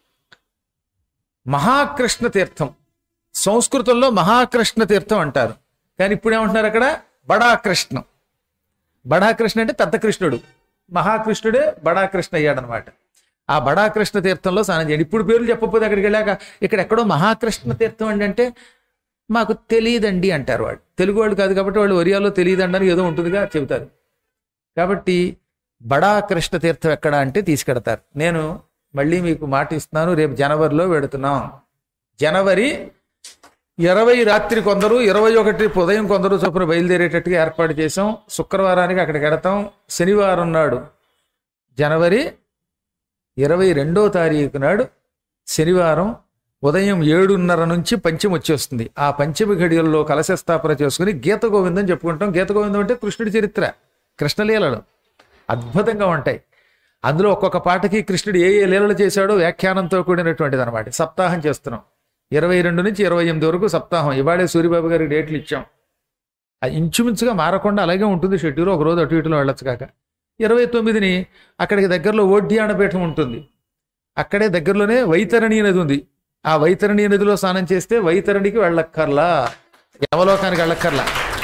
మహాకృష్ణ తీర్థం సంస్కృతంలో మహాకృష్ణ తీర్థం అంటారు కానీ ఇప్పుడు ఏమంటున్నారు అక్కడ బడాకృష్ణం బడాకృష్ణ అంటే పెద్ద కృష్ణుడు మహాకృష్ణుడే బడాకృష్ణ అయ్యాడనమాట ఆ బడాకృష్ణ తీర్థంలో స్నానం చేయండి ఇప్పుడు పేర్లు చెప్పకపోతే అక్కడికి వెళ్ళాక ఇక్కడ ఎక్కడో మహాకృష్ణ తీర్థం అండి అంటే మాకు తెలియదండి అంటారు వాడు తెలుగు వాళ్ళు కాదు కాబట్టి వాళ్ళు ఒరియాలో తెలియదండి అని ఏదో ఉంటుందిగా చెబుతారు కాబట్టి బడా కృష్ణ తీర్థం ఎక్కడ అంటే తీసుకెడతారు నేను మళ్ళీ మీకు మాట ఇస్తున్నాను రేపు జనవరిలో పెడుతున్నాం జనవరి ఇరవై రాత్రి కొందరు ఇరవై ఒకటి ఉదయం కొందరు చొప్పున బయలుదేరేటట్టుగా ఏర్పాటు చేసాం శుక్రవారానికి అక్కడికి వెడతాం శనివారం నాడు జనవరి ఇరవై రెండో తారీఖు నాడు శనివారం ఉదయం ఏడున్నర నుంచి పంచమి వచ్చేస్తుంది ఆ పంచమి ఘడియల్లో కలశ స్థాపన చేసుకుని గీత గోవిందం చెప్పుకుంటాం గీత గోవిందం అంటే కృష్ణుడి చరిత్ర కృష్ణలీలలు అద్భుతంగా ఉంటాయి అందులో ఒక్కొక్క పాటకి కృష్ణుడు ఏ ఏ లీలలు చేశాడో వ్యాఖ్యానంతో కూడినటువంటిది అనమాట సప్తాహం చేస్తున్నాం ఇరవై రెండు నుంచి ఇరవై ఎనిమిది వరకు సప్తాహం ఇవాళే సూర్యబాబు గారికి డేట్లు ఇచ్చాం అది ఇంచుమించుగా మారకుండా అలాగే ఉంటుంది షెడ్యూల్ ఒక రోజు అటు ఇటులో వెళ్ళొచ్చు కాక ఇరవై తొమ్మిదిని అక్కడికి దగ్గరలో ఓడ్యానపీఠం ఉంటుంది అక్కడే దగ్గరలోనే వైతరణి నది ఉంది ఆ వైతరణి నదిలో స్నానం చేస్తే వైతరణికి వెళ్ళక్కర్లా యమలోకానికి వెళ్ళక్కర్లా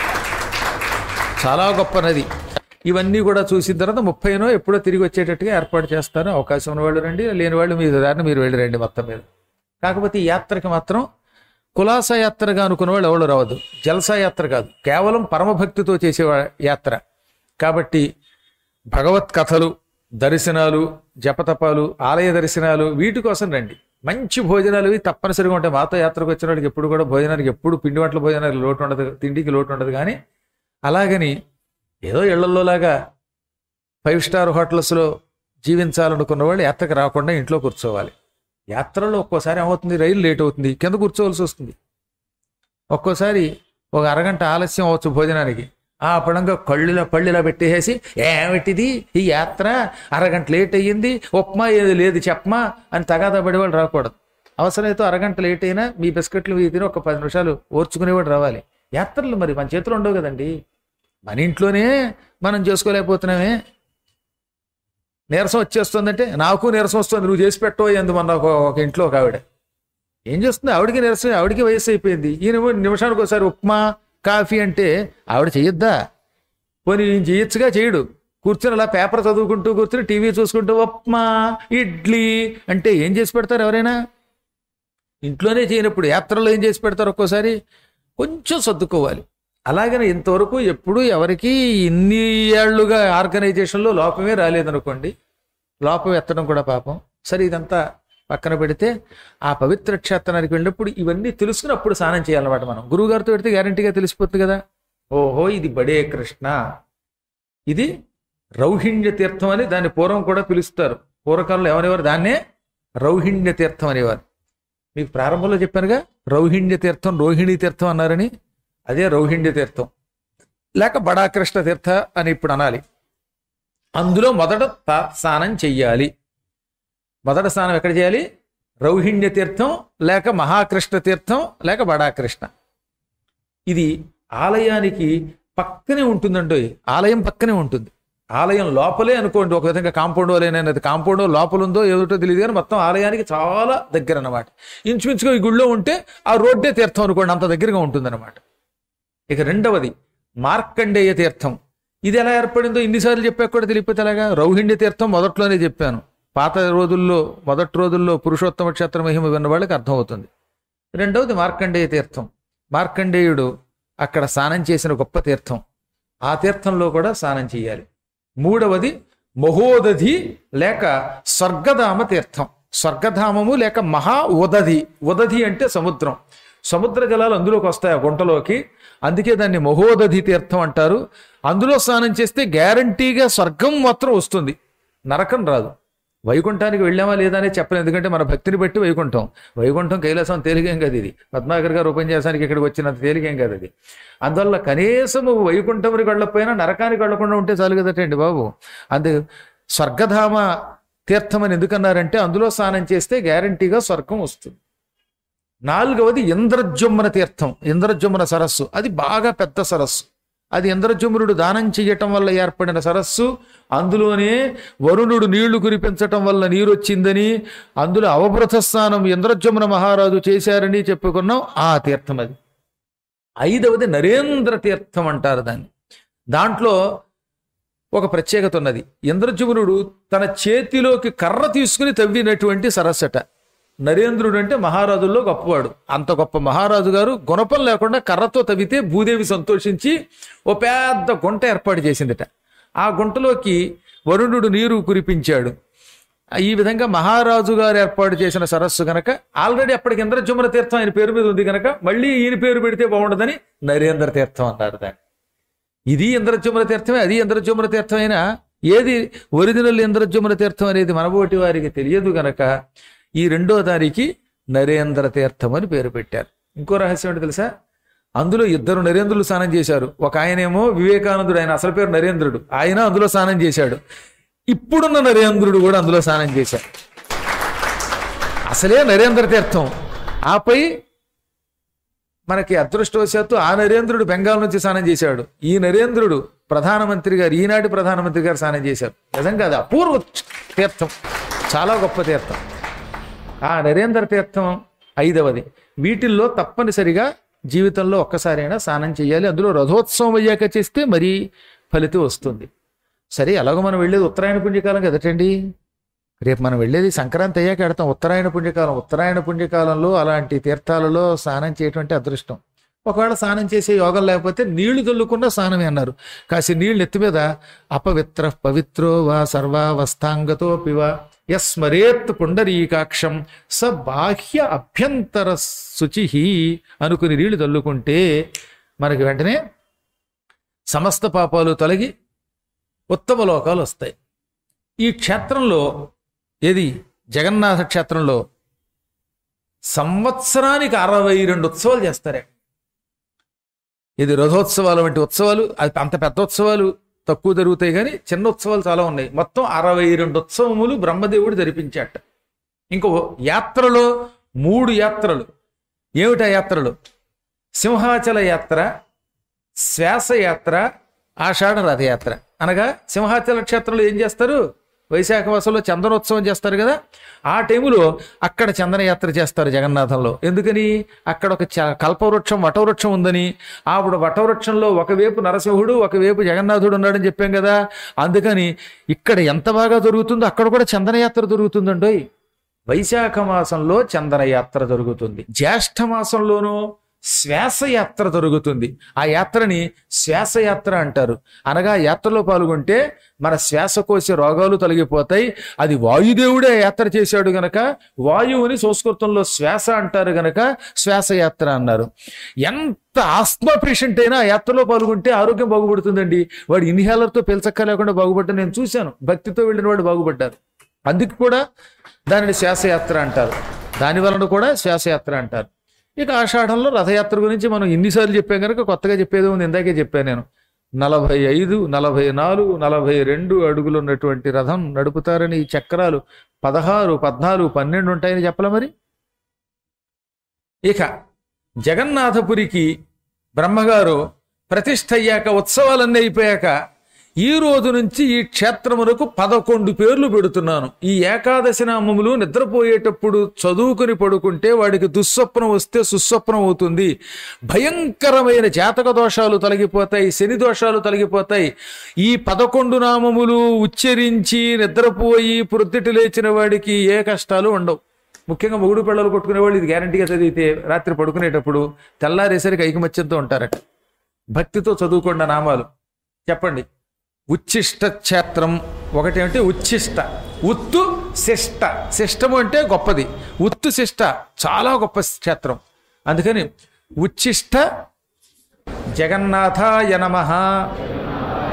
చాలా గొప్ప నది ఇవన్నీ కూడా చూసిన తర్వాత ముప్పైనో ఎప్పుడో తిరిగి వచ్చేటట్టుగా ఏర్పాటు చేస్తారు అవకాశం ఉన్న వాళ్ళు రండి లేని వాళ్ళు మీ దారిని మీరు వెళ్ళి రండి మొత్తం మీద కాకపోతే ఈ యాత్రకి మాత్రం కులాస యాత్రగా అనుకున్న వాళ్ళు ఎవరు రావద్దు జల్సా యాత్ర కాదు కేవలం పరమభక్తితో చేసే వా- యాత్ర కాబట్టి భగవత్ కథలు దర్శనాలు జపతపాలు ఆలయ దర్శనాలు వీటి కోసం రండి మంచి భోజనాలు ఇవి తప్పనిసరిగా ఉంటాయి మాతో యాత్రకు వచ్చిన వాడికి ఎప్పుడు కూడా భోజనానికి ఎప్పుడు పిండి వంటల భోజనానికి లోటు ఉండదు తిండికి లోటు ఉండదు కానీ అలాగని ఏదో ఇళ్లలో లాగా ఫైవ్ స్టార్ హోటల్స్లో జీవించాలనుకున్న వాళ్ళు యాత్రకు రాకుండా ఇంట్లో కూర్చోవాలి యాత్రలో ఒక్కోసారి ఏమవుతుంది రైలు లేట్ అవుతుంది కింద కూర్చోవలసి వస్తుంది ఒక్కోసారి ఒక అరగంట ఆలస్యం అవ్వచ్చు భోజనానికి ఆ పడంగా కళ్ళులా పళ్ళులా పెట్టేసి ఏమిటిది ఈ యాత్ర అరగంట లేట్ అయ్యింది ఉప్మా ఏది లేదు చెప్పమా అని తగాదా పడేవాళ్ళు రాకూడదు అవసరమైతే అరగంట లేట్ అయినా మీ బిస్కెట్లు ఇవి తిని ఒక పది నిమిషాలు ఓర్చుకునేవాడు రావాలి యాత్రలు మరి మన చేతిలో ఉండవు కదండి మన ఇంట్లోనే మనం చేసుకోలేకపోతున్నామే నీరసం వచ్చేస్తుందంటే నాకు నీరసం వస్తుంది నువ్వు చేసి పెట్టో ఎందు మన ఒక ఒక ఇంట్లో ఒక ఆవిడ ఏం చేస్తుంది ఆవిడకి నీరసం ఆవిడకి వయసు అయిపోయింది ఈయన నిమిషానికి ఒకసారి ఉప్మా కాఫీ అంటే ఆవిడ చెయ్యొద్దా పోనీ నేను చేయొచ్చుగా చేయడు కూర్చొని అలా పేపర్ చదువుకుంటూ కూర్చొని టీవీ చూసుకుంటూ ఉప్మా ఇడ్లీ అంటే ఏం చేసి పెడతారు ఎవరైనా ఇంట్లోనే చేయనప్పుడు యాత్రలో ఏం చేసి పెడతారు ఒక్కోసారి కొంచెం సర్దుకోవాలి అలాగని ఇంతవరకు ఎప్పుడు ఎవరికి ఇన్ని ఏళ్లుగా ఆర్గనైజేషన్లో లోపమే రాలేదనుకోండి లోపం ఎత్తడం కూడా పాపం సరే ఇదంతా పక్కన పెడితే ఆ పవిత్ర క్షేత్రానికి వెళ్ళినప్పుడు ఇవన్నీ తెలుసుకుని అప్పుడు స్నానం చేయాలన్నమాట మనం గురువుగారితో పెడితే గ్యారంటీగా తెలిసిపోతుంది కదా ఓహో ఇది బడే కృష్ణ ఇది రౌహిణ్య తీర్థం అని దాన్ని పూర్వం కూడా పిలుస్తారు పూర్వకాలంలో ఏమనేవారు దాన్నే రౌహిణ్య తీర్థం అనేవారు మీకు ప్రారంభంలో చెప్పానుగా రౌహిణ్య తీర్థం రోహిణీ తీర్థం అన్నారని అదే రౌహిణ్య తీర్థం లేక బడాకృష్ణ తీర్థ అని ఇప్పుడు అనాలి అందులో మొదట తా- స్నానం చెయ్యాలి మొదట స్నానం ఎక్కడ చేయాలి రౌహిణ్య తీర్థం లేక మహాకృష్ణ తీర్థం లేక బడాకృష్ణ ఇది ఆలయానికి పక్కనే ఉంటుందండి ఆలయం పక్కనే ఉంటుంది ఆలయం లోపలే అనుకోండి ఒక విధంగా కాంపౌండ్ వాళ్ళేనది కాంపౌండ్ లోపల ఉందో ఏమిటో తెలియదు కానీ మొత్తం ఆలయానికి చాలా దగ్గర అన్నమాట ఇంచుమించుగా ఈ గుళ్ళో ఉంటే ఆ రోడ్డే తీర్థం అనుకోండి అంత దగ్గరగా ఉంటుందన్నమాట ఇక రెండవది మార్కండేయ తీర్థం ఇది ఎలా ఏర్పడిందో ఇన్నిసార్లు చెప్పాక కూడా తెలియకపోతే ఎలాగా రౌహిణ్య తీర్థం మొదట్లోనే చెప్పాను పాత రోజుల్లో మొదటి రోజుల్లో పురుషోత్తమ క్షేత్ర మహిమ విన్న వాళ్ళకి అర్థమవుతుంది రెండవది మార్కండేయ తీర్థం మార్కండేయుడు అక్కడ స్నానం చేసిన గొప్ప తీర్థం ఆ తీర్థంలో కూడా స్నానం చేయాలి మూడవది మహోదధి లేక స్వర్గధామ తీర్థం స్వర్గధామము లేక మహా ఉదధి ఉదధి అంటే సముద్రం సముద్ర జలాలు అందులోకి వస్తాయి ఆ గుంటలోకి అందుకే దాన్ని మహోదధి తీర్థం అంటారు అందులో స్నానం చేస్తే గ్యారంటీగా స్వర్గం మాత్రం వస్తుంది నరకం రాదు వైకుంఠానికి వెళ్ళామా లేదా అనేది చెప్పలేదు ఎందుకంటే మన భక్తిని బట్టి వైకుంఠం వైకుంఠం కైలాసం తేలికేం కాదు ఇది పద్మాకర్ గారు ఉపన్యాసానికి ఇక్కడికి వచ్చినంత తేలికేం కాదు అది అందువల్ల కనీసం వైకుంఠమునికి వెళ్ళకపోయినా నరకానికి వెళ్ళకుండా ఉంటే చాలు కదటండి బాబు అందు స్వర్గధామ తీర్థం అని ఎందుకన్నారంటే అందులో స్నానం చేస్తే గ్యారంటీగా స్వర్గం వస్తుంది నాలుగవది ఇంద్రజుమ్మన తీర్థం ఇంద్రజుమ్మన సరస్సు అది బాగా పెద్ద సరస్సు అది ఇంద్రజుమ్నుడు దానం చెయ్యటం వల్ల ఏర్పడిన సరస్సు అందులోనే వరుణుడు నీళ్లు కురిపించటం వల్ల నీరు వచ్చిందని అందులో అవభృత స్నానం ఇంద్రజుమ్న మహారాజు చేశారని చెప్పుకున్నాం ఆ తీర్థం అది ఐదవది నరేంద్ర తీర్థం అంటారు దాన్ని దాంట్లో ఒక ప్రత్యేకత ఉన్నది ఇంద్రజుమ్నుడు తన చేతిలోకి కర్ర తీసుకుని తవ్వినటువంటి సరస్సట నరేంద్రుడు అంటే మహారాజుల్లో గొప్పవాడు అంత గొప్ప మహారాజు గారు గుణపం లేకుండా కర్రతో తవ్వితే భూదేవి సంతోషించి ఓ పెద్ద గుంట ఏర్పాటు చేసిందిట ఆ గుంటలోకి వరుణుడు నీరు కురిపించాడు ఈ విధంగా మహారాజు గారు ఏర్పాటు చేసిన సరస్సు గనక ఆల్రెడీ అప్పటికి ఇంద్రజుమ్న తీర్థం ఆయన పేరు మీద ఉంది గనక మళ్ళీ ఈయన పేరు పెడితే బాగుండదని నరేంద్ర తీర్థం అన్నారు దాన్ని ఇది ఇంద్రజుమ్న తీర్థమే అది ఇంద్రజుమ్న తీర్థమైనా ఏది ఒరిజినల్ ఇంద్రజుమ్న తీర్థం అనేది మనబోటి వారికి తెలియదు గనక ఈ రెండో దానికి నరేంద్ర తీర్థం అని పేరు పెట్టారు ఇంకో రహస్యం ఏంటి తెలుసా అందులో ఇద్దరు నరేంద్రులు స్నానం చేశారు ఒక ఆయనేమో వివేకానందుడు ఆయన అసలు పేరు నరేంద్రుడు ఆయన అందులో స్నానం చేశాడు ఇప్పుడున్న నరేంద్రుడు కూడా అందులో స్నానం చేశాడు అసలే నరేంద్ర తీర్థం ఆపై మనకి అదృష్టవశాత్తు ఆ నరేంద్రుడు బెంగాల్ నుంచి స్నానం చేశాడు ఈ నరేంద్రుడు ప్రధానమంత్రి గారు ఈనాటి ప్రధానమంత్రి గారు స్నానం చేశారు నిజంగా అది అపూర్వ తీర్థం చాలా గొప్ప తీర్థం ఆ నరేంద్ర తీర్థం ఐదవది వీటిల్లో తప్పనిసరిగా జీవితంలో ఒక్కసారైనా స్నానం చేయాలి అందులో రథోత్సవం అయ్యాక చేస్తే మరీ ఫలితం వస్తుంది సరే ఎలాగో మనం వెళ్ళేది ఉత్తరాయణ పుణ్యకాలం కదటండి రేపు మనం వెళ్ళేది సంక్రాంతి అయ్యాక ఎడతాం ఉత్తరాయణ పుణ్యకాలం ఉత్తరాయణ పుణ్యకాలంలో అలాంటి తీర్థాలలో స్నానం చేయటం అంటే అదృష్టం ఒకవేళ స్నానం చేసే యోగం లేకపోతే నీళ్లు చల్లుకున్న స్నానమే అన్నారు కాసి నీళ్ళు ఎత్తి మీద అపవిత్ర పవిత్రో వా సర్వావస్థాంగతో పివ యస్మరేత్ పుండరీకాక్షం స బాహ్య అభ్యంతర శుచి అనుకుని నీళ్లు చల్లుకుంటే మనకి వెంటనే సమస్త పాపాలు తొలగి ఉత్తమ లోకాలు వస్తాయి ఈ క్షేత్రంలో ఏది జగన్నాథ క్షేత్రంలో సంవత్సరానికి అరవై రెండు ఉత్సవాలు చేస్తారే ఇది రథోత్సవాలు వంటి ఉత్సవాలు అది అంత పెద్ద ఉత్సవాలు తక్కువ జరుగుతాయి కానీ చిన్న ఉత్సవాలు చాలా ఉన్నాయి మొత్తం అరవై రెండు ఉత్సవములు బ్రహ్మదేవుడు జరిపించాట ఇంకో యాత్రలో మూడు యాత్రలు ఏమిటా యాత్రలు సింహాచల యాత్ర శ్వాస యాత్ర ఆషాఢ రథయాత్ర అనగా సింహాచల క్షేత్రంలో ఏం చేస్తారు వైశాఖ మాసంలో చందనోత్సవం చేస్తారు కదా ఆ టైములో అక్కడ చందనయాత్ర చేస్తారు జగన్నాథంలో ఎందుకని అక్కడ ఒక చ- కల్పవృక్షం వటవృక్షం ఉందని ఆవిడ వటవృక్షంలో ఒకవైపు నరసింహుడు ఒకవైపు జగన్నాథుడు ఉన్నాడని చెప్పాం కదా అందుకని ఇక్కడ ఎంత బాగా జరుగుతుందో అక్కడ కూడా చందనయాత్ర జరుగుతుందండోయ్ వైశాఖ మాసంలో చందనయాత్ర జరుగుతుంది జ్యేష్ఠ మాసంలోనూ శ్వాసయాత్ర జరుగుతుంది ఆ యాత్రని శ్వాసయాత్ర అంటారు అనగా ఆ యాత్రలో పాల్గొంటే మన శ్వాసకోశ రోగాలు తొలగిపోతాయి అది వాయుదేవుడే ఆ యాత్ర చేశాడు గనక వాయువుని సంస్కృతంలో శ్వాస అంటారు గనక శ్వాసయాత్ర అన్నారు ఎంత ఆస్మా పేషెంట్ అయినా ఆ యాత్రలో పాల్గొంటే ఆరోగ్యం బాగుపడుతుందండి వాడు ఇన్హేలర్తో పీల్చక్క లేకుండా బాగుపడ్డా నేను చూశాను భక్తితో వెళ్ళిన వాడు బాగుపడ్డారు అందుకు కూడా దానిని శ్వాసయాత్ర అంటారు దాని వలన కూడా శ్వాసయాత్ర అంటారు ఇక ఆషాఢంలో రథయాత్ర గురించి మనం ఇన్నిసార్లు చెప్పాం కనుక కొత్తగా చెప్పేది ఉంది ఇందాకే చెప్పాను నేను నలభై ఐదు నలభై నాలుగు నలభై రెండు అడుగులు ఉన్నటువంటి రథం నడుపుతారని ఈ చక్రాలు పదహారు పద్నాలుగు పన్నెండు ఉంటాయని చెప్పలే మరి ఇక జగన్నాథపురికి బ్రహ్మగారు ప్రతిష్ఠ అయ్యాక ఉత్సవాలన్నీ అయిపోయాక ఈ రోజు నుంచి ఈ క్షేత్రమునకు పదకొండు పేర్లు పెడుతున్నాను ఈ ఏకాదశి నామములు నిద్రపోయేటప్పుడు చదువుకుని పడుకుంటే వాడికి దుస్వప్నం వస్తే సుస్వప్నం అవుతుంది భయంకరమైన జాతక దోషాలు తొలగిపోతాయి శని దోషాలు తొలగిపోతాయి ఈ పదకొండు నామములు ఉచ్చరించి నిద్రపోయి ప్రొద్దుటి లేచిన వాడికి ఏ కష్టాలు ఉండవు ముఖ్యంగా మొగుడు పిల్లలు కొట్టుకునే వాళ్ళు ఇది గ్యారంటీగా చదివితే రాత్రి పడుకునేటప్పుడు తెల్లారేసరికి ఐకమత్యంతో ఉంటారట భక్తితో చదువుకోండి ఆ నామాలు చెప్పండి ఉచ్చిష్ట క్షేత్రం ఒకటేమిటి ఉచ్చిష్ట ఉత్తు శిష్ట శిష్టము అంటే గొప్పది ఉత్తు శిష్ట చాలా గొప్ప క్షేత్రం అందుకని ఉచ్చిష్ట జగన్నాథాయ నమ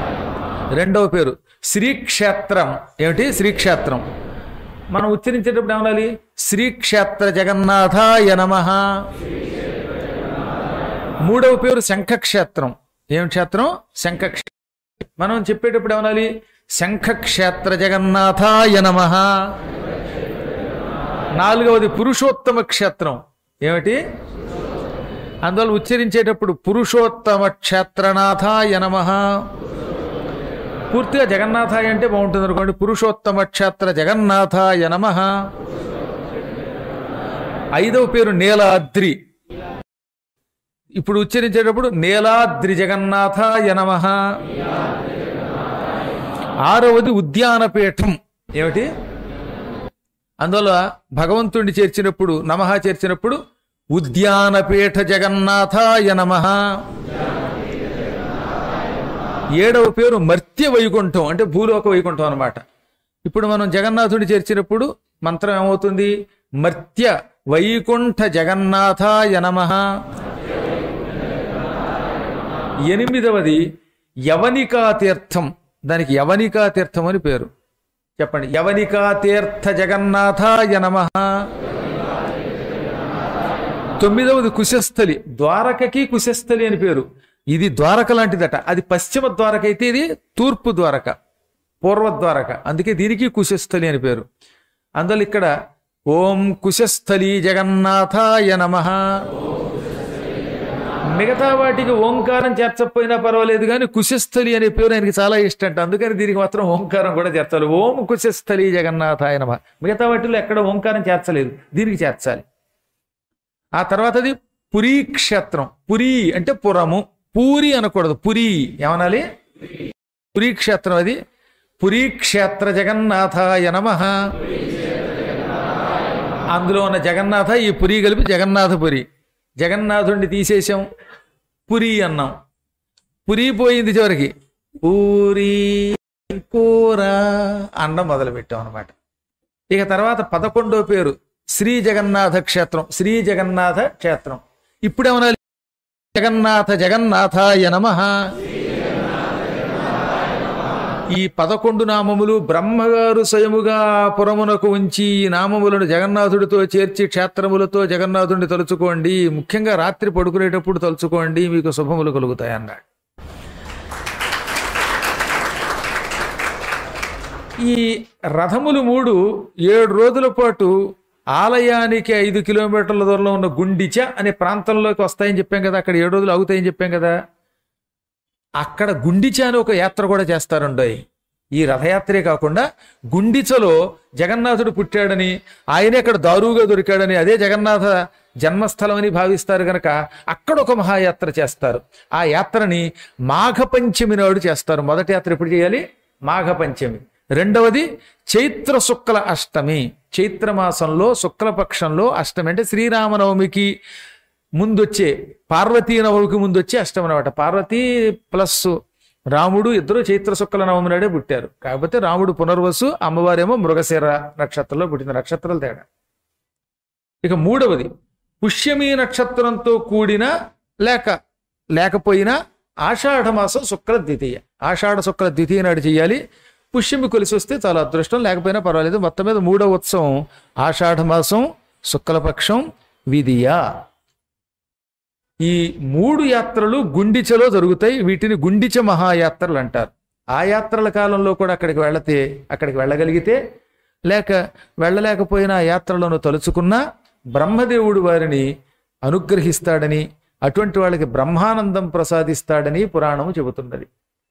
రెండవ పేరు శ్రీక్షేత్రం ఏమిటి శ్రీక్షేత్రం మనం ఉచ్చరించేటప్పుడు ఏమనాలి శ్రీక్షేత్ర జగన్నాథాయ నమ మూడవ పేరు శంఖక్షేత్రం ఏం క్షేత్రం శంఖక్షేత్రం మనం చెప్పేటప్పుడు ఏమనాలి శంఖక్షేత్ర జగన్నాథాయ నమ నాలుగవది పురుషోత్తమ క్షేత్రం ఏమిటి అందువల్ల ఉచ్చరించేటప్పుడు పురుషోత్తమ క్షేత్రనాథాయ నమ పూర్తిగా జగన్నాథాయ అంటే బాగుంటుంది అనుకోండి పురుషోత్తమ క్షేత్ర జగన్నాథాయ నమ ఐదవ పేరు నీలాద్రి ఇప్పుడు ఉచ్చరించేటప్పుడు నీలాద్రి జగన్నాథాయ నమ ఆరవది ఉద్యానపీఠం ఏమిటి అందువల్ల భగవంతుడిని చేర్చినప్పుడు నమః చేర్చినప్పుడు ఉద్యానపీఠ జగన్నాథాయ నమ ఏడవ పేరు మర్త్య వైకుంఠం అంటే భూలోక వైకుంఠం అన్నమాట ఇప్పుడు మనం జగన్నాథుడి చేర్చినప్పుడు మంత్రం ఏమవుతుంది మర్త్య వైకుంఠ జగన్నాథాయ నమ ఎనిమిదవది యవనికా తీర్థం దానికి యవనికా తీర్థం అని పేరు చెప్పండి యవనికా తీర్థ జగన్నాథాయ నమ తొమ్మిదవది కుశస్థలి ద్వారకకి కుశస్థలి అని పేరు ఇది ద్వారక లాంటిదట అది పశ్చిమ ద్వారక అయితే ఇది తూర్పు ద్వారక పూర్వ ద్వారక అందుకే దీనికి కుశస్థలి అని పేరు అందువల్ల ఇక్కడ ఓం కుశస్థలి జగన్నాథాయ నమ మిగతా వాటికి ఓంకారం చేర్చకపోయినా పర్వాలేదు కానీ కుశస్థలి అనే పేరు ఆయనకి చాలా ఇష్టం అంట అందుకని దీనికి మాత్రం ఓంకారం కూడా చేర్చాలి ఓం కుశస్థలి జగన్నాథాయ నమ మిగతా వాటిలో ఎక్కడ ఓంకారం చేర్చలేదు దీనికి చేర్చాలి ఆ తర్వాతది పురీ క్షేత్రం పురి అంటే పురము పూరి అనకూడదు పురి ఏమనాలి పురీ క్షేత్రం అది పురీ క్షేత్ర జగన్నాథాయ నమ అందులో ఉన్న జగన్నాథ ఈ పురి కలిపి జగన్నాథపురి జగన్నాథుడిని తీసేసాం పురి అన్నాం పురి పోయింది చివరికి పూరి కూర అండం మొదలు పెట్టాం అనమాట ఇక తర్వాత పదకొండో పేరు శ్రీ జగన్నాథ క్షేత్రం శ్రీ జగన్నాథ క్షేత్రం ఇప్పుడేమన్నా జగన్నాథ జగన్నాథాయ నమ ఈ పదకొండు నామములు బ్రహ్మగారు స్వయముగా పురమునకు ఉంచి ఈ నామములను జగన్నాథుడితో చేర్చి క్షేత్రములతో జగన్నాథుడిని తలుచుకోండి ముఖ్యంగా రాత్రి పడుకునేటప్పుడు తలుచుకోండి మీకు శుభములు కలుగుతాయి అన్నాడు ఈ రథములు మూడు ఏడు రోజుల పాటు ఆలయానికి ఐదు కిలోమీటర్ల దూరంలో ఉన్న గుండిచ అనే ప్రాంతంలోకి వస్తాయని చెప్పాం కదా అక్కడ ఏడు రోజులు అవుతాయని చెప్పాం కదా అక్కడ గుండిచ అని ఒక యాత్ర కూడా చేస్తారండోయ్ ఈ రథయాత్రే కాకుండా గుండిచలో జగన్నాథుడు పుట్టాడని ఆయనే అక్కడ దారుగా దొరికాడని అదే జగన్నాథ జన్మస్థలం అని భావిస్తారు గనక అక్కడ ఒక మహాయాత్ర చేస్తారు ఆ యాత్రని మాఘపంచమి నాడు చేస్తారు మొదటి యాత్ర ఎప్పుడు చేయాలి మాఘపంచమి రెండవది చైత్ర శుక్ల అష్టమి చైత్ర మాసంలో శుక్లపక్షంలో అష్టమి అంటే శ్రీరామనవమికి ముందొచ్చే పార్వతీ నవమికి ముందొచ్చే అష్టమి అనమాట పార్వతీ ప్లస్ రాముడు ఇద్దరు చైత్ర శుక్ల నవమి నాడే పుట్టారు కాకపోతే రాముడు పునర్వసు అమ్మవారేమో మృగశిర నక్షత్రంలో పుట్టిన నక్షత్రాలు తేడా ఇక మూడవది పుష్యమి నక్షత్రంతో కూడిన లేక లేకపోయినా ఆషాఢ మాసం శుక్ల ద్వితీయ ఆషాఢ శుక్ల ద్వితీయ నాడు చేయాలి పుష్యమి కొలిసి వస్తే చాలా అదృష్టం లేకపోయినా పర్వాలేదు మొత్తం మీద మూడవ ఉత్సవం ఆషాఢ మాసం శుక్లపక్షం విధియ ఈ మూడు యాత్రలు గుండిచలో జరుగుతాయి వీటిని గుండిచ మహాయాత్రలు అంటారు ఆ యాత్రల కాలంలో కూడా అక్కడికి వెళితే అక్కడికి వెళ్ళగలిగితే లేక వెళ్ళలేకపోయినా ఆ యాత్రలను తలుచుకున్నా బ్రహ్మదేవుడు వారిని అనుగ్రహిస్తాడని అటువంటి వాళ్ళకి బ్రహ్మానందం ప్రసాదిస్తాడని పురాణము చెబుతున్నది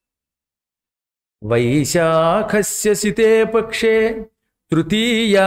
వైశాఖస్య సితే పక్షే తృతీయా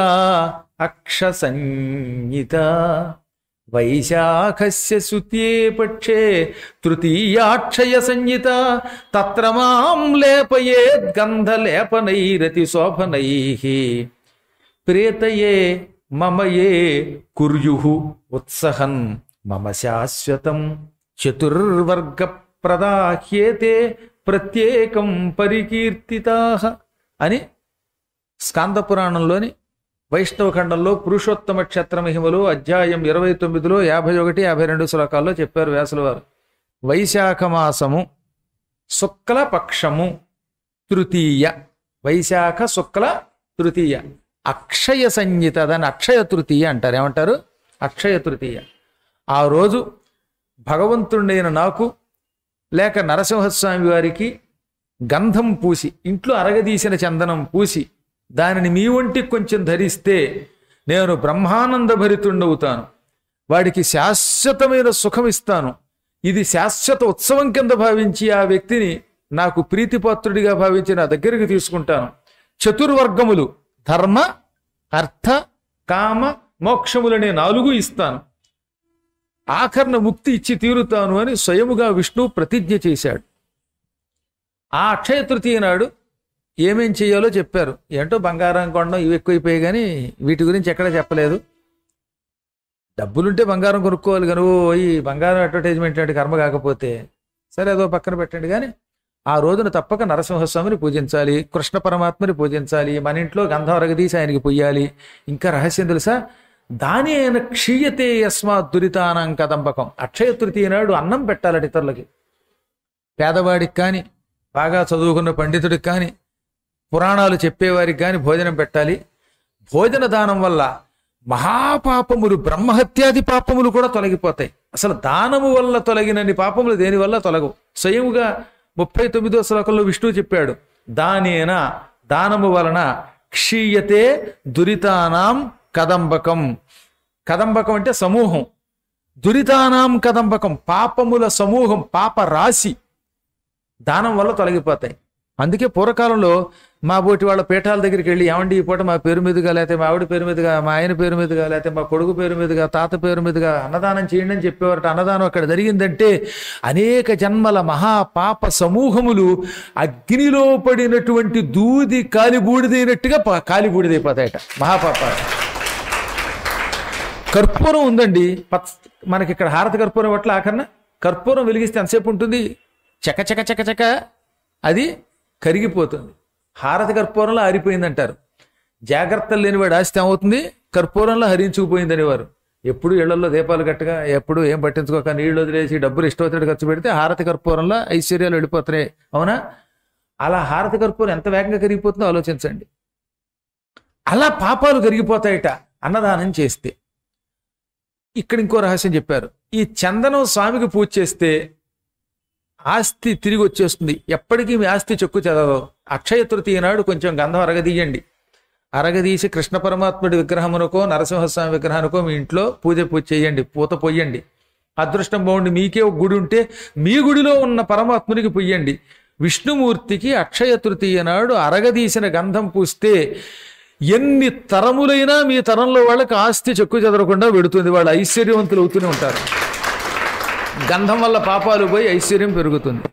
అక్షసంహిత వైశాఖస్య సుతే పక్షే తృతీయాక్షయ సంహిత తత్ర మాం లేపయేద్ గంధలేపనైరతి శోభనై ప్రేతయే మమయే కుర్యు ఉత్సహన్ మమ శాశ్వతం చతుర్వర్గ ప్రదాహ్యేతే ప్రత్యేకం పరికీర్తితా అని స్కాంద పురాణంలోని వైష్ణవ ఖండంలో పురుషోత్తమ క్షేత్ర మహిమలు అధ్యాయం ఇరవై తొమ్మిదిలో యాభై ఒకటి యాభై రెండు శ్లోకాల్లో చెప్పారు వ్యాసుల వారు వైశాఖ మాసము శుక్ల పక్షము తృతీయ వైశాఖ శుక్ల తృతీయ అక్షయ సంహిత దాన్ని అక్షయ తృతీయ అంటారు ఏమంటారు అక్షయ తృతీయ ఆ రోజు భగవంతుడైన నాకు లేక నరసింహస్వామి వారికి గంధం పూసి ఇంట్లో అరగదీసిన చందనం పూసి దానిని మీ ఒంటికి కొంచెం ధరిస్తే నేను బ్రహ్మానంద భరితుండవుతాను వాడికి శాశ్వతమైన సుఖం ఇస్తాను ఇది శాశ్వత ఉత్సవం కింద భావించి ఆ వ్యక్తిని నాకు ప్రీతిపాత్రుడిగా భావించి నా దగ్గరికి తీసుకుంటాను చతుర్వర్గములు ధర్మ అర్థ కామ మోక్షములనే నాలుగు ఇస్తాను ఆఖరణ ముక్తి ఇచ్చి తీరుతాను అని స్వయముగా విష్ణువు ప్రతిజ్ఞ చేశాడు ఆ అక్షయ తృతీయ నాడు ఏమేం చేయాలో చెప్పారు ఏంటో బంగారం కొనడం ఇవి ఎక్కువైపోయాయి కానీ వీటి గురించి ఎక్కడ చెప్పలేదు డబ్బులుంటే బంగారం కొనుక్కోవాలి కానీ ఓ ఈ బంగారం అడ్వర్టైజ్మెంట్ అంటే కర్మ కాకపోతే సరే అదో పక్కన పెట్టండి కానీ ఆ రోజున తప్పక నరసింహస్వామిని పూజించాలి కృష్ణ పరమాత్మని పూజించాలి మన ఇంట్లో గంధం అరగదీసి ఆయనకి పొయ్యాలి ఇంకా రహస్యం తెలుసా దాని ఆయన క్షీయతే యస్మాత్ దురితానం కదంబకం అక్షయ తృతీయ నాడు అన్నం పెట్టాలట ఇతరులకి పేదవాడికి కానీ బాగా చదువుకున్న పండితుడికి కానీ పురాణాలు చెప్పేవారికి కానీ భోజనం పెట్టాలి భోజన దానం వల్ల మహాపాపములు బ్రహ్మహత్యాది పాపములు కూడా తొలగిపోతాయి అసలు దానము వల్ల తొలగినన్ని పాపములు దేని వల్ల తొలగవు స్వయముగా ముప్పై తొమ్మిదో శ్లోకంలో విష్ణువు చెప్పాడు దానేన దానము వలన క్షీయతే దురితానాం కదంబకం కదంబకం అంటే సమూహం దురితానాం కదంబకం పాపముల సమూహం పాప రాశి దానం వల్ల తొలగిపోతాయి అందుకే పూర్వకాలంలో మా బోటి వాళ్ళ పీఠాల దగ్గరికి వెళ్ళి ఏమండి ఈ పూట మా పేరు మీదుగా లేకపోతే మా ఆవిడ పేరు మీదుగా మా ఆయన పేరు మీదుగా లేకపోతే మా కొడుకు పేరు మీదుగా తాత పేరు మీదుగా అన్నదానం చేయండి అని చెప్పేవారట అన్నదానం అక్కడ జరిగిందంటే అనేక జన్మల మహా పాప సమూహములు అగ్నిలో పడినటువంటి దూది కాలి బూడిదైనట్టుగా ప- కాలి బూడిదైపోతాయట మహాపాపాలు కర్పూరం ఉందండి పచ్చ మనకి ఇక్కడ హారతి కర్పూరం పట్ల ఆఖరణ కర్పూరం వెలిగిస్తే ఎంతసేపు ఉంటుంది చక చక చక చక అది కరిగిపోతుంది హారతి కర్పూరంలో ఆరిపోయిందంటారు జాగ్రత్తలు లేనివాడు ఆస్తి ఏమవుతుంది కర్పూరంలో హరించుకుపోయిందని వారు ఎప్పుడు ఇళ్లలో దీపాలు గట్టగా ఎప్పుడు ఏం పట్టించుకోక నీళ్లు వదిలేసి డబ్బులు ఇష్టం ఖర్చు పెడితే హారతి కర్పూరంలో ఐశ్వర్యాలు వెళ్ళిపోతున్నాయి అవునా అలా హారతి కర్పూరం ఎంత వేగంగా కరిగిపోతుందో ఆలోచించండి అలా పాపాలు కరిగిపోతాయట అన్నదానం చేస్తే ఇక్కడ ఇంకో రహస్యం చెప్పారు ఈ చందనం స్వామికి పూజ చేస్తే ఆస్తి తిరిగి వచ్చేస్తుంది ఎప్పటికీ మీ ఆస్తి చెక్కు చదవదు అక్షయ తృతీయ నాడు కొంచెం గంధం అరగదీయండి అరగదీసి కృష్ణ పరమాత్ముడి విగ్రహమునకో నరసింహస్వామి విగ్రహానికో మీ ఇంట్లో పూజ పూజ చేయండి పూత పొయ్యండి అదృష్టం బాగుండి మీకే ఒక గుడి ఉంటే మీ గుడిలో ఉన్న పరమాత్మునికి పొయ్యండి విష్ణుమూర్తికి అక్షయ తృతీయ నాడు అరగదీసిన గంధం పూస్తే ఎన్ని తరములైనా మీ తరంలో వాళ్ళకి ఆస్తి చెక్కు చెదరకుండా పెడుతుంది వాళ్ళు ఐశ్వర్యవంతులు అవుతూనే ఉంటారు గంధం వల్ల పాపాలు పోయి ఐశ్వర్యం పెరుగుతుంది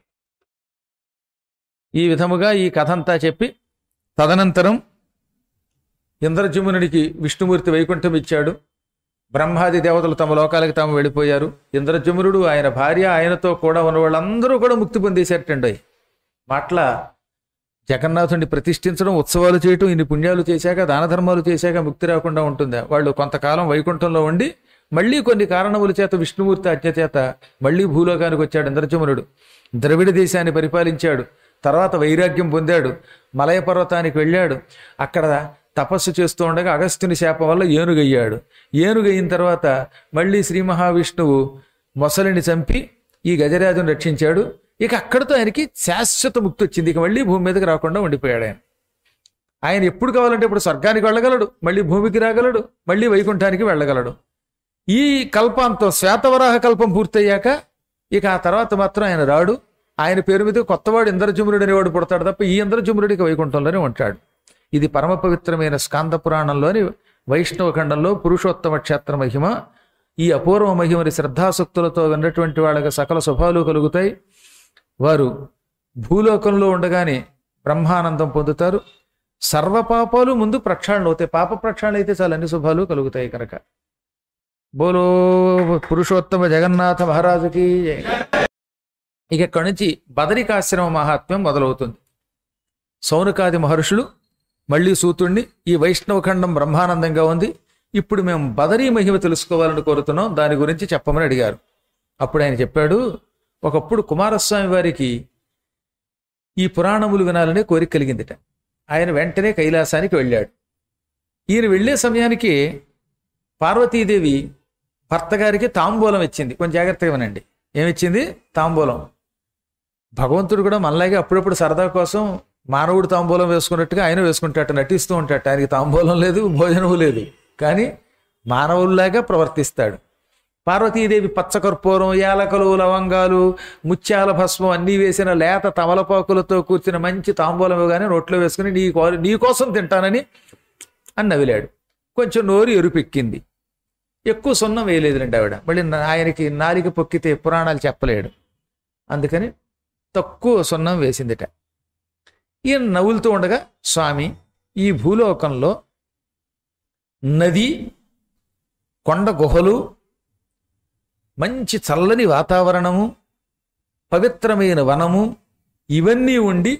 ఈ విధముగా ఈ కథ అంతా చెప్పి తదనంతరం ఇంద్రజమునుడికి విష్ణుమూర్తి వైకుంఠం ఇచ్చాడు బ్రహ్మాది దేవతలు తమ లోకాలకు తాము వెళ్ళిపోయారు ఇంద్రజమునుడు ఆయన భార్య ఆయనతో కూడా ఉన్న వాళ్ళందరూ కూడా ముక్తి పొందేసేటండి మాట్ల జగన్నాథుడిని ప్రతిష్ఠించడం ఉత్సవాలు చేయటం ఇన్ని పుణ్యాలు చేశాక దాన ధర్మాలు చేశాక ముక్తి రాకుండా ఉంటుందా వాళ్ళు కొంతకాలం వైకుంఠంలో ఉండి మళ్ళీ కొన్ని కారణముల చేత విష్ణుమూర్తి ఆజ్ఞ చేత మళ్ళీ భూలోకానికి వచ్చాడు ఇంద్రజమునుడు ద్రవిడ దేశాన్ని పరిపాలించాడు తర్వాత వైరాగ్యం పొందాడు మలయ పర్వతానికి వెళ్ళాడు అక్కడ తపస్సు చేస్తూ ఉండగా అగస్త్యుని శాపం వల్ల ఏనుగయ్యాడు ఏనుగయిన తర్వాత మళ్ళీ శ్రీ మహావిష్ణువు మొసలిని చంపి ఈ గజరాజును రక్షించాడు ఇక అక్కడితో ఆయనకి శాశ్వత ముక్తి వచ్చింది ఇక మళ్ళీ భూమి మీదకి రాకుండా ఉండిపోయాడు ఆయన ఆయన ఎప్పుడు కావాలంటే ఇప్పుడు స్వర్గానికి వెళ్ళగలడు మళ్ళీ భూమికి రాగలడు మళ్ళీ వైకుంఠానికి వెళ్ళగలడు ఈ కల్పాంతం శ్వేతవరాహ కల్పం పూర్తయ్యాక ఇక ఆ తర్వాత మాత్రం ఆయన రాడు ఆయన పేరు మీద కొత్తవాడు ఇంద్రజుమునుడు అనేవాడు పుడతాడు తప్ప ఈ ఇంద్రజుమునుడికి వైకుంఠంలోనే ఉంటాడు ఇది పరమ పవిత్రమైన స్కాంద పురాణంలోని వైష్ణవ ఖండంలో పురుషోత్తమ క్షేత్ర మహిమ ఈ అపూర్వ మహిమని శ్రద్ధాసక్తులతో విన్నటువంటి వాళ్ళకి సకల శుభాలు కలుగుతాయి వారు భూలోకంలో ఉండగానే బ్రహ్మానందం పొందుతారు సర్వ పాపాలు ముందు ప్రక్షాళన అవుతాయి పాప ప్రక్షాళన అయితే చాలా అన్ని శుభాలు కలుగుతాయి కనుక బోలో పురుషోత్తమ జగన్నాథ మహారాజుకి జై. ఇక ఇక్కడి నుంచి బదరికాశ్రమ మహాత్మ్యం మొదలవుతుంది సౌనకాది మహర్షులు మళ్ళీ సూతుణ్ణి ఈ వైష్ణవ ఖండం బ్రహ్మానందంగా ఉంది ఇప్పుడు మేము బదరీ మహిమ తెలుసుకోవాలని కోరుతున్నాం దాని గురించి చెప్పమని అడిగారు అప్పుడు ఆయన చెప్పాడు ఒకప్పుడు కుమారస్వామి వారికి ఈ పురాణములు వినాలనే కోరిక కలిగిందిట ఆయన వెంటనే కైలాసానికి వెళ్ళాడు ఈయన వెళ్ళే సమయానికి పార్వతీదేవి భర్త గారికి తాంబూలం ఇచ్చింది కొంచెం జాగ్రత్తగా వినండి ఏమిచ్చింది తాంబూలం భగవంతుడు కూడా మనలాగే అప్పుడప్పుడు సరదా కోసం మానవుడు తాంబూలం వేసుకున్నట్టుగా ఆయన వేసుకుంటాట నటిస్తూ ఉంటాట ఆయనకి తాంబూలం లేదు భోజనము లేదు కానీ మానవుల్లాగా ప్రవర్తిస్తాడు పార్వతీదేవి పచ్చకర్పూరం యాలకలు లవంగాలు ముత్యాల భస్మం అన్నీ వేసిన లేత తమలపాకులతో కూర్చున్న మంచి తాంబూలం ఇవ్వగానే నోట్లో వేసుకుని నీ కో నీ కోసం తింటానని అని నవిలాడు కొంచెం నోరు ఎరుపెక్కింది ఎక్కువ సున్నం వేయలేదులండి ఆవిడ మళ్ళీ నా- ఆయనకి నాలిక పొక్కితే పురాణాలు చెప్పలేడు అందుకని తక్కువ సున్నం వేసిందిట ఈయన నవ్వులుతూ ఉండగా స్వామి ఈ భూలోకంలో నది కొండ గుహలు మంచి చల్లని వాతావరణము పవిత్రమైన వనము ఇవన్నీ ఉండి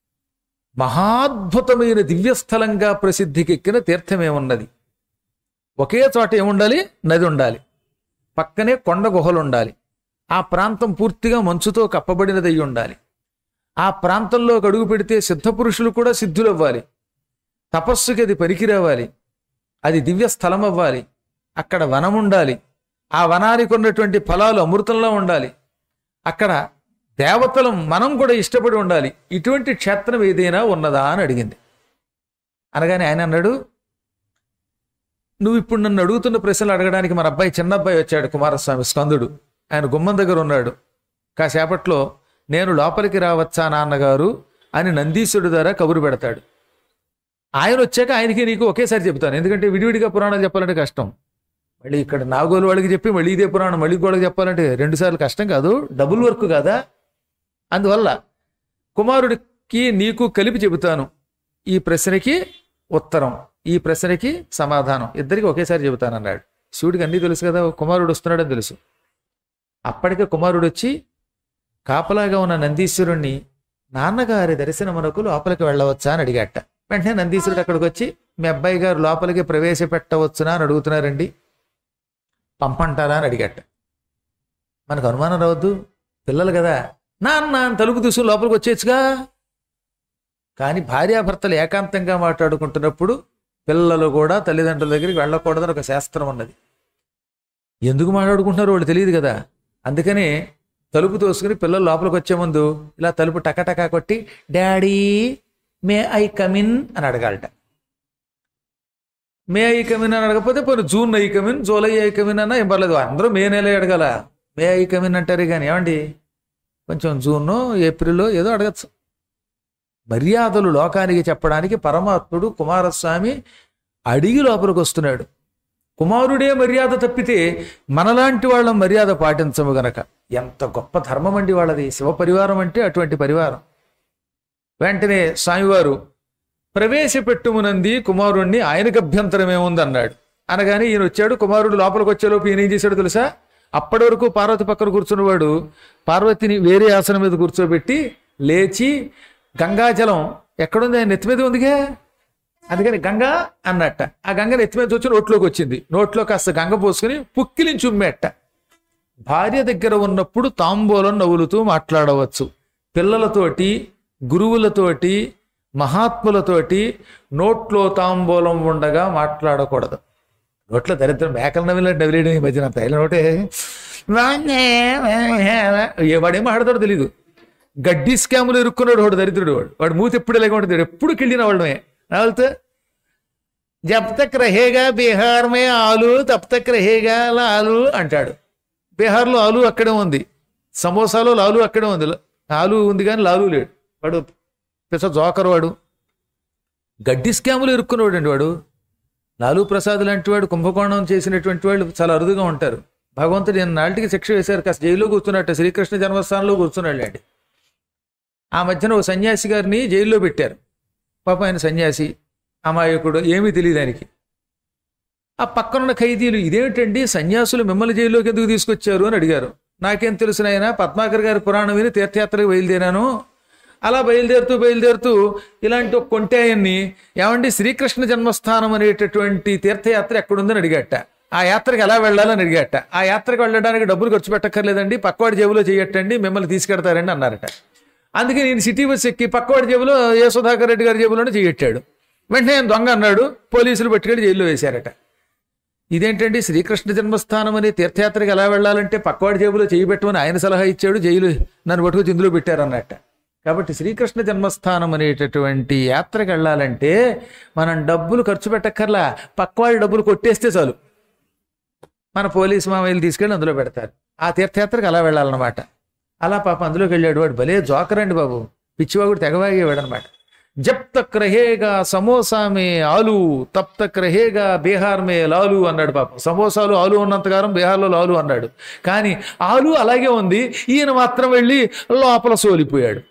మహాద్భుతమైన దివ్యస్థలంగా ప్రసిద్ధికెక్కిన తీర్థమే ఉన్నది ఒకే చోట ఏముండాలి నది ఉండాలి పక్కనే కొండ గుహలు ఉండాలి ఆ ప్రాంతం పూర్తిగా మంచుతో కప్పబడినదై ఉండాలి ఆ ప్రాంతంలో అడుగు పెడితే సిద్ధపురుషులు కూడా సిద్ధులు అవ్వాలి తపస్సుకి అది పనికి రావాలి అది దివ్య స్థలం అవ్వాలి అక్కడ వనం ఉండాలి ఆ వనానికి ఉన్నటువంటి ఫలాలు అమృతంలో ఉండాలి అక్కడ దేవతలు మనం కూడా ఇష్టపడి ఉండాలి ఇటువంటి క్షేత్రం ఏదైనా ఉన్నదా అని అడిగింది అనగానే ఆయన అన్నాడు నువ్వు ఇప్పుడు నన్ను అడుగుతున్న ప్రశ్నలు అడగడానికి మన అబ్బాయి చిన్న అబ్బాయి వచ్చాడు కుమారస్వామి స్కందుడు ఆయన గుమ్మం దగ్గర ఉన్నాడు కాసేపట్లో నేను లోపలికి రావచ్చా నాన్నగారు అని నందీశుడి ద్వారా కబురు పెడతాడు ఆయన వచ్చాక ఆయనకి నీకు ఒకేసారి చెప్తాను ఎందుకంటే విడివిడిగా పురాణాలు చెప్పాలంటే కష్టం మళ్ళీ ఇక్కడ నాగోలు వాళ్ళకి చెప్పి మళ్ళీ ఇదే పురాణం మళ్ళీ గోడకి చెప్పాలంటే రెండుసార్లు కష్టం కాదు డబుల్ వర్క్ కాదా అందువల్ల కుమారుడికి నీకు కలిపి చెబుతాను ఈ ప్రశ్నకి ఉత్తరం ఈ ప్రశ్నకి సమాధానం ఇద్దరికి ఒకేసారి చెబుతానన్నాడు శివుడికి అన్నీ తెలుసు కదా కుమారుడు వస్తున్నాడని తెలుసు అప్పటికే కుమారుడు వచ్చి కాపలాగా ఉన్న నందీశ్వరుణ్ణి నాన్నగారి దర్శనమునకు లోపలికి వెళ్ళవచ్చా అని అడిగాట వెంటనే నందీశ్వరుడు అక్కడికి వచ్చి మీ అబ్బాయి గారు లోపలికి ప్రవేశపెట్టవచ్చునా అని అడుగుతున్నారండి పంపంటారా అని అడిగాట మనకు అనుమానం రావద్దు పిల్లలు కదా నాన్న అని తలుపు తీసుకుని లోపలికి వచ్చేచ్చుగా కానీ భార్యాభర్తలు ఏకాంతంగా మాట్లాడుకుంటున్నప్పుడు పిల్లలు కూడా తల్లిదండ్రుల దగ్గరికి వెళ్ళకూడదని ఒక శాస్త్రం ఉన్నది ఎందుకు మాట్లాడుకుంటున్నారో వాళ్ళు తెలియదు కదా అందుకని తలుపు తోసుకుని పిల్లలు లోపలికి వచ్చే ముందు ఇలా తలుపు టకటకా కొట్టి డాడీ మే ఐ కమిన్ అని అడగాలట మే ఐ కమిన్ అని అడగకపోతే పోనీ June I come in July I come in అన్నా ఏం పర్లేదు అందరూ మే నెల అడగాల మే ఐ కమిన్ అంటారు కానీ ఏమండి కొంచెం జూన్ ఏప్రిల్ ఏదో అడగచ్చు మర్యాదలు లోకానికి చెప్పడానికి పరమాత్ముడు కుమారస్వామి అడిగి లోపలికి వస్తున్నాడు కుమారుడే మర్యాద తప్పితే మనలాంటి వాళ్ళ మర్యాద పాటించము గనక ఎంత గొప్ప ధర్మం అండి వాళ్ళది శివ పరివారం అంటే అటువంటి పరివారం వెంటనే స్వామివారు ప్రవేశపెట్టుమునంది కుమారుణ్ణి ఆయనకు అభ్యంతరం ఏముంది అన్నాడు అనగానే ఈయన వచ్చాడు కుమారుడు లోపలికి వచ్చేలోపు ఈయన ఏం చేశాడు తెలుసా అప్పటి వరకు పార్వతి పక్కన కూర్చున్నవాడు పార్వతిని వేరే ఆసనం మీద కూర్చోబెట్టి లేచి గంగాజలం ఎక్కడుంది ఆయన నెత్తి మీద ఉందిగా అందుకని గంగా అన్నట్ట ఆ గంగ నెత్తి మీద వచ్చి నోట్లోకి వచ్చింది నోట్లో కాస్త గంగ పోసుకుని పుక్కిలించి ఉమ్మేట భార్య దగ్గర ఉన్నప్పుడు తాంబూలం నవ్వులుతూ మాట్లాడవచ్చు పిల్లలతోటి గురువులతోటి మహాత్ములతోటి నోట్లో తాంబూలం ఉండగా మాట్లాడకూడదు నోట్లో దరిద్రం మేకలు నవ్వినట్టు నవ్విలేయడం ఈ మధ్యన తైల నోటే ఏ వాడేం మాట్లాడతాడో తెలీదు గడ్డి స్కాములు ఇరుక్కున్నాడు వాడు దరిద్రుడు వాడు వాడు మూతి ఎప్పుడు ఇలాగే ఉంటుంది ఎప్పుడు కిళ్ళిన వాళ్ళమే నవ్వులుతో జబ్ తక్ రహేగా బీహార్ మే ఆలు తబ్ తక్ రహేగా లాలు అంటాడు బీహార్లో ఆలు అక్కడే ఉంది సమోసాలో లాలు అక్కడే ఉంది ఆలు ఉంది కానీ లాలు లేడు వాడు పెద్ద జోకర్ వాడు గడ్డి స్కాములు ఇరుక్కునేవాడు అండి వాడు లాలూ ప్రసాద్ లాంటి వాడు కుంభకోణం చేసినటువంటి వాళ్ళు చాలా అరుదుగా ఉంటారు భగవంతుడు నేను నాటికి శిక్ష వేశారు కాస్త జైల్లో కూర్చున్నట్టు శ్రీకృష్ణ జన్మస్థానంలో కూర్చున్నాడు అండి ఆ మధ్యన ఓ సన్యాసి గారిని జైల్లో పెట్టారు పాప ఆయన సన్యాసి అమాయకుడు ఏమీ తెలియదు ఆయనకి ఆ పక్కనున్న ఖైదీలు ఇదేమిటండి సన్యాసులు మిమ్మల్ని జైల్లోకి ఎందుకు తీసుకొచ్చారు అని అడిగారు నాకేం తెలుసు నాయన పద్మాకర్ గారి పురాణం విని తీర్థయాత్రకు బయలుదేరాను అలా బయలుదేరుతూ బయలుదేరుతూ ఇలాంటి ఒక కొంటాయన్ని ఏమండి శ్రీకృష్ణ జన్మస్థానం అనేటటువంటి తీర్థయాత్ర ఎక్కడుందని అడిగట ఆ యాత్రకు ఎలా వెళ్ళాలని అడిగట ఆ యాత్రకు వెళ్ళడానికి డబ్బులు ఖర్చు పెట్టక్కర్లేదండి పక్కవాడి జేబులో చేయట్టండి మిమ్మల్ని తీసుకెడతారండి అన్నారట అందుకే నేను సిటీ బస్ ఎక్కి పక్కవాడి జేబులో ఏ సుధాకర్ రెడ్డి గారి జేబులోనే చేయట్టాడు వెంటనే ఆయన దొంగ అన్నాడు పోలీసులు పట్టుకెళ్ళి జైల్లో వేశారట ఇదేంటండి శ్రీకృష్ణ జన్మస్థానం అనే తీర్థయాత్రకి ఎలా వెళ్ళాలంటే పక్కవాడి జేబులో చేయి పెట్టమని ఆయన సలహా ఇచ్చాడు జైలు నన్ను పట్టుకుని ఇందులో పెట్టారన్నట్ట కాబట్టి శ్రీకృష్ణ జన్మస్థానం అనేటటువంటి యాత్రకు వెళ్ళాలంటే మనం డబ్బులు ఖర్చు పెట్టక్కర్లా పక్కవాడి డబ్బులు కొట్టేస్తే చాలు మన పోలీసు మామయ్యలు తీసుకెళ్ళి అందులో పెడతారు ఆ తీర్థయాత్రకు అలా వెళ్ళాలన్నమాట అలా పాప అందులోకి వెళ్ళాడు వాడు భలే జోకరండి బాబు పిచ్చివాగుడు తెగవాగేవాడు అనమాట జబ్ తక్ రహేగా సమోసా మే ఆలు తబ్ తక్ రహేగా బీహార్ మే లాలు అన్నాడు పాపం సమోసాలు ఆలు ఉన్నంతకాలం బీహార్లో లాలు అన్నాడు కానీ ఆలు అలాగే ఉంది ఈయన మాత్రం వెళ్ళి లోపల సోలిపోయాడు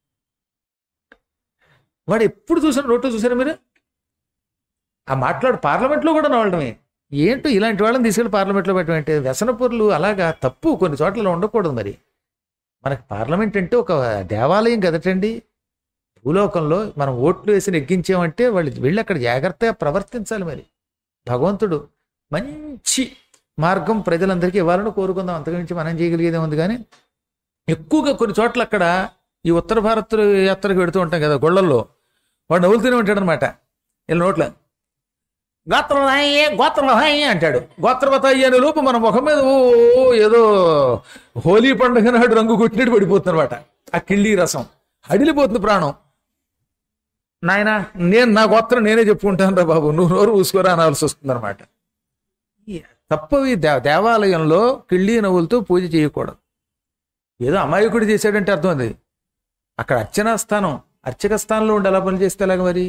వాడు ఎప్పుడు చూసాను నోట్లో చూసారా మీరు ఆ మాట్లాడు పార్లమెంట్లో కూడా నవ్వడమే ఏంటో ఇలాంటి వాళ్ళని తీసుకెళ్ళి పార్లమెంట్లో పెట్టమంటే వ్యసనపరులు అలాగా తప్పు కొన్ని చోట్ల ఉండకూడదు మరి మనకి పార్లమెంట్ అంటే ఒక దేవాలయం కదటండి భూలోకంలో మనం ఓట్లు వేసి నెగ్గించామంటే వాళ్ళు వెళ్ళి అక్కడ జాగ్రత్తగా ప్రవర్తించాలి మరి భగవంతుడు మంచి మార్గం ప్రజలందరికీ ఇవ్వాలని కోరుకుందాం అంతకుమించి మనం చేయగలిగేదే ఉంది కానీ ఎక్కువగా కొన్ని చోట్ల అక్కడ ఈ ఉత్తర భారత్ యాత్రకు పెడుతూ ఉంటాం కదా గొళ్ళల్లో వాడు నవ్వులుతూనే ఉంటాడు అనమాట ఇలా నోట్లో గోత్రవతాయి గోత్రవతాయి అంటాడు గోత్రవతాయి అనే లోపు మన ముఖం మీద ఓ ఓ ఏదో హోలీ పండుగ నాడు రంగు కొట్టినట్టు పడిపోతుంది అనమాట ఆ కిళ్ళి రసం అడిలిపోతుంది ప్రాణం నాయన నేను నా గోత్రం నేనే చెప్పుకుంటాను రా బాబు నువ్వు నోరు మూసుకోరా అనాల్సి వస్తుంది అనమాట తప్పవి దే దేవాలయంలో కిళ్ళి నవ్వులతో పూజ చేయకూడదు ఏదో అమాయకుడు చేశాడంటే అర్థం అది అక్కడ అర్చనా స్థానం అర్చక స్థానంలో ఉండి ఎలా పని చేస్తే ఎలాగ మరి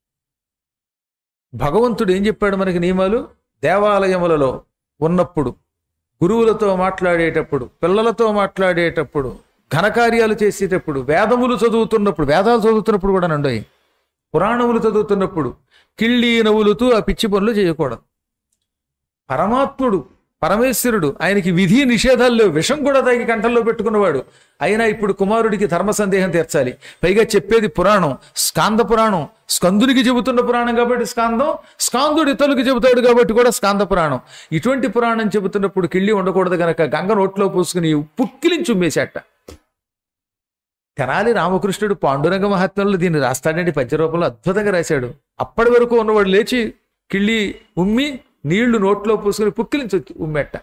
భగవంతుడు ఏం చెప్పాడు మనకి నియమాలు దేవాలయములలో ఉన్నప్పుడు గురువులతో మాట్లాడేటప్పుడు పిల్లలతో మాట్లాడేటప్పుడు ఘనకార్యాలు చేసేటప్పుడు వేదములు చదువుతున్నప్పుడు వేదాలు చదువుతున్నప్పుడు కూడా నండి పురాణములు చదువుతున్నప్పుడు కిళ్ళి నవ్వులుతూ ఆ పిచ్చి పనులు చేయకూడదు పరమాత్ముడు పరమేశ్వరుడు ఆయనకి విధి నిషేధాలు లేవు విషం కూడా తాగి కంఠంలో పెట్టుకున్నవాడు అయినా ఇప్పుడు కుమారుడికి ధర్మ సందేహం తీర్చాలి పైగా చెప్పేది పురాణం స్కాంద పురాణం స్కందునికి చెబుతున్న పురాణం కాబట్టి స్కాందం స్కాందుడు ఇతరులకు చెబుతాడు కాబట్టి కూడా స్కాంద పురాణం ఇటువంటి పురాణం చెబుతున్నప్పుడు కిళ్ళి ఉండకూడదు గనక గంగ నోట్లో పూసుకుని పుక్కిలించి ఉమ్మేశాట తెనాలి రామకృష్ణుడు పాండురంగ మహాత్మ్యంలో దీన్ని రాస్తాడండి పద్యరూపంలో అద్భుతంగా రాశాడు అప్పటి వరకు ఉన్నవాడు లేచి కిళ్ళి ఉమ్మి నీళ్లు నోట్లో పూసుకుని పుక్కిలించి వచ్చి ఉమ్మెట్ట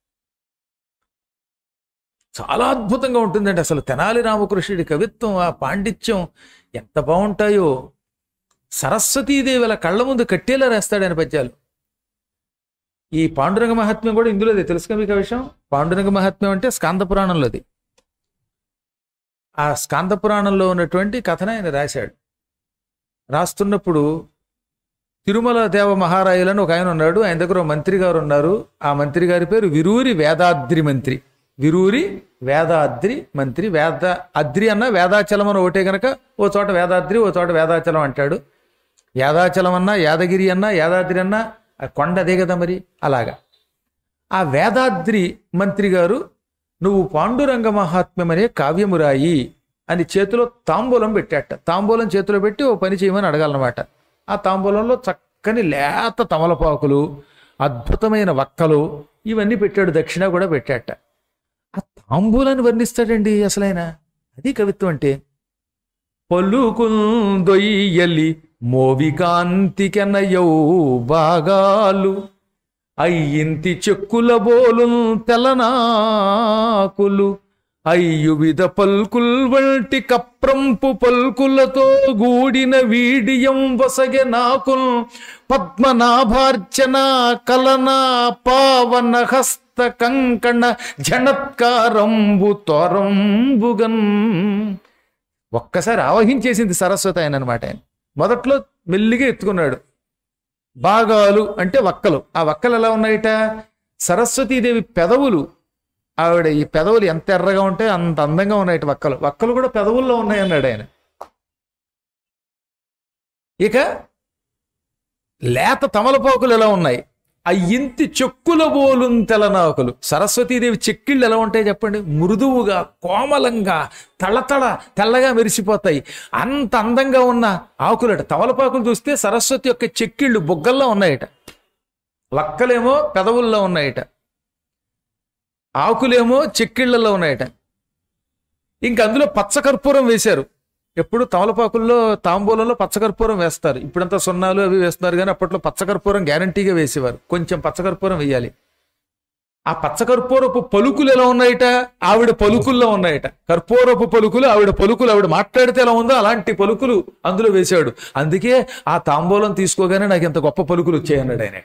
చాలా అద్భుతంగా ఉంటుందండి అసలు తెనాలి రామకృష్ణుడి కవిత్వం ఆ పాండిత్యం ఎంత బాగుంటాయో సరస్వతీదేవి అలా కళ్ళ ముందు కట్టేలా రాస్తాడు ఆయన పద్యాలు ఈ పాండురంగ మహాత్మ్యం కూడా ఇందులోదే తెలుసుగా మీకు ఆ విషయం పాండురంగ మహాత్మ్యం అంటే స్కాంద పురాణంలోది ఆ స్కాంద పురాణంలో ఉన్నటువంటి కథను ఆయన రాశాడు రాస్తున్నప్పుడు తిరుమల దేవ మహారాయులని ఒక ఆయన ఉన్నాడు ఆయన దగ్గర ఒక మంత్రి గారు ఉన్నారు ఆ మంత్రి గారి పేరు విరూరి వేదాద్రి మంత్రి విరూరి వేదాద్రి మంత్రి వేద అద్రి అన్న వేదాచలం అని ఒకటే గనక ఓ చోట వేదాద్రి ఓ చోట వేదాచలం అంటాడు యాదాచలం అన్నా యాదగిరి అన్నా యాదాద్రి అన్నా ఆ కొండ అదే కదా మరి అలాగా ఆ వేదాద్రి మంత్రి గారు నువ్వు పాండురంగ మహాత్మ్యం అనే కావ్యము రాయి అని చేతిలో తాంబూలం పెట్టాట తాంబూలం చేతిలో పెట్టి ఓ పని చేయమని అడగాలన్నమాట ఆ తాంబూలంలో చక్కని లేత తమలపాకులు అద్భుతమైన వక్కలు ఇవన్నీ పెట్టాడు దక్షిణ కూడా పెట్టాట ఆ తాంబూలాన్ని వర్ణిస్తాడండి అసలైన అది కవిత్వం అంటే పలుకుందొయ్యలి మోవికాంతికెనయౌ బాగాలు అయ్యింతి చెక్కుల బోలు తెలనాకులు అయ్యువిధ పల్కుల్ వంటి కప్రంపు పల్కులతో గూడిన వీడియం వసగె నాకుల్ పద్మనాభార్చన కలన పావన హస్త కంకణ జనత్కారంబు తోరంబుగన్ ఒక్కసారి ఆవహించేసింది సరస్వతి ఆయన అనమాట ఆయన మొదట్లో మెల్లిగా ఎత్తుకున్నాడు భాగాలు అంటే వక్కలు ఆ వక్కలు ఎలా ఉన్నాయట సరస్వతీదేవి పెదవులు ఆవిడ ఈ పెదవులు ఎంత ఎర్రగా ఉంటే అంత అందంగా ఉన్నాయట వక్కలు వక్కలు కూడా పెదవుల్లో ఉన్నాయి అన్నాడు ఆయన ఇక లేత తమలపాకులు ఎలా ఉన్నాయి ఆ ఇంతి చెక్కుల బోలుం తెలనాకులు సరస్వతీదేవి చెక్కిళ్ళు ఎలా ఉంటాయి చెప్పండి మృదువుగా కోమలంగా తళతళ తెల్లగా మెరిసిపోతాయి అంత అందంగా ఉన్న ఆకులట తమలపాకులు చూస్తే సరస్వతి యొక్క చెక్కిళ్ళు బొగ్గల్లో ఉన్నాయట వక్కలేమో పెదవుల్లో ఉన్నాయట ఆకులేమో చెక్కిళ్లలో ఉన్నాయట ఇంక అందులో పచ్చకర్పూరం వేశారు ఎప్పుడు తమలపాకుల్లో తాంబూలంలో పచ్చకర్పూరం వేస్తారు ఇప్పుడంతా సున్నాలు అవి వేస్తున్నారు కానీ అప్పట్లో పచ్చకర్పూరం గ్యారంటీగా వేసేవారు కొంచెం పచ్చకర్పూరం వేయాలి ఆ పచ్చకర్పూరపు పలుకులు ఎలా ఉన్నాయట ఆవిడ పలుకుల్లో ఉన్నాయట కర్పూరపు పలుకులు ఆవిడ పలుకులు ఆవిడ మాట్లాడితే ఎలా ఉందో అలాంటి పలుకులు అందులో వేశాడు అందుకే ఆ తాంబూలం తీసుకోగానే నాకు ఇంత గొప్ప పలుకులు వచ్చాయన్నాడు ఆయన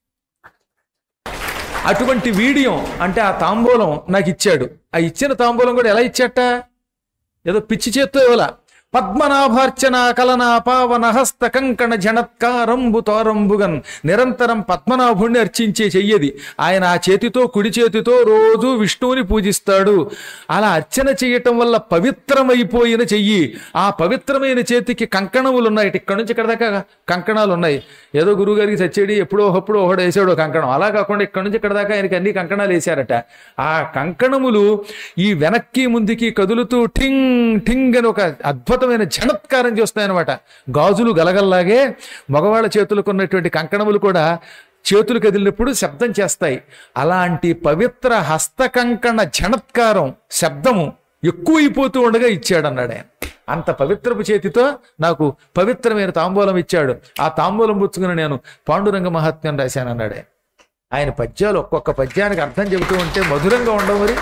అటువంటి వీడియో అంటే ఆ తాంబూలం నాకు ఇచ్చాడు ఆ ఇచ్చిన తాంబూలం కూడా ఎలా ఇచ్చాట ఏదో పిచ్చి చేత్తో ఇవ్వాల పద్మనాభార్చన కలన పావన హస్త కంకణ జనత్కారంబు తోరంబుగన్ నిరంతరం పద్మనాభుణ్ణి అర్చించే చెయ్యది ఆయన ఆ చేతితో కుడి చేతితో రోజు విష్ణువుని పూజిస్తాడు అలా అర్చన చేయటం వల్ల పవిత్రమైపోయిన చెయ్యి ఆ పవిత్రమైన చేతికి కంకణములు ఉన్నాయి ఇక్కడ నుంచి ఇక్కడ దాకా కంకణాలు ఉన్నాయి ఏదో గురువుగారికి చచ్చేడి ఎప్పుడో ఒకప్పుడు ఒకడు వేసాడు కంకణం అలా కాకుండా ఇక్కడ నుంచి ఇక్కడ దాకా ఆయనకి అన్ని కంకణాలు వేశారట ఆ కంకణములు ఈ వెనక్కి ముందుకి కదులుతూ ఠింగ్ ఠింగ్ అని ఒక అద్భుతమైన జనత్కారం చేస్తాయన్నమాట గాజులు గలగల్లాగే మగవాళ్ళ చేతులకు ఉన్నటువంటి కంకణములు కూడా చేతులు కదిలినప్పుడు శబ్దం చేస్తాయి అలాంటి పవిత్ర హస్త కంకణ జనత్కారం శబ్దము ఎక్కువైపోతూ ఉండగా ఇచ్చాడన్నాడు ఆయన అంత పవిత్రపు చేతితో నాకు పవిత్రమైన తాంబూలం ఇచ్చాడు ఆ తాంబూలం పుచ్చుకుని నేను పాండురంగ మహాత్మ్యం రాశాను అన్నాడు ఆయన. ఆయన పద్యాలు ఒక్కొక్క పద్యానికి అర్థం చెబుతూ ఉంటే మధురంగా ఉండవు మరి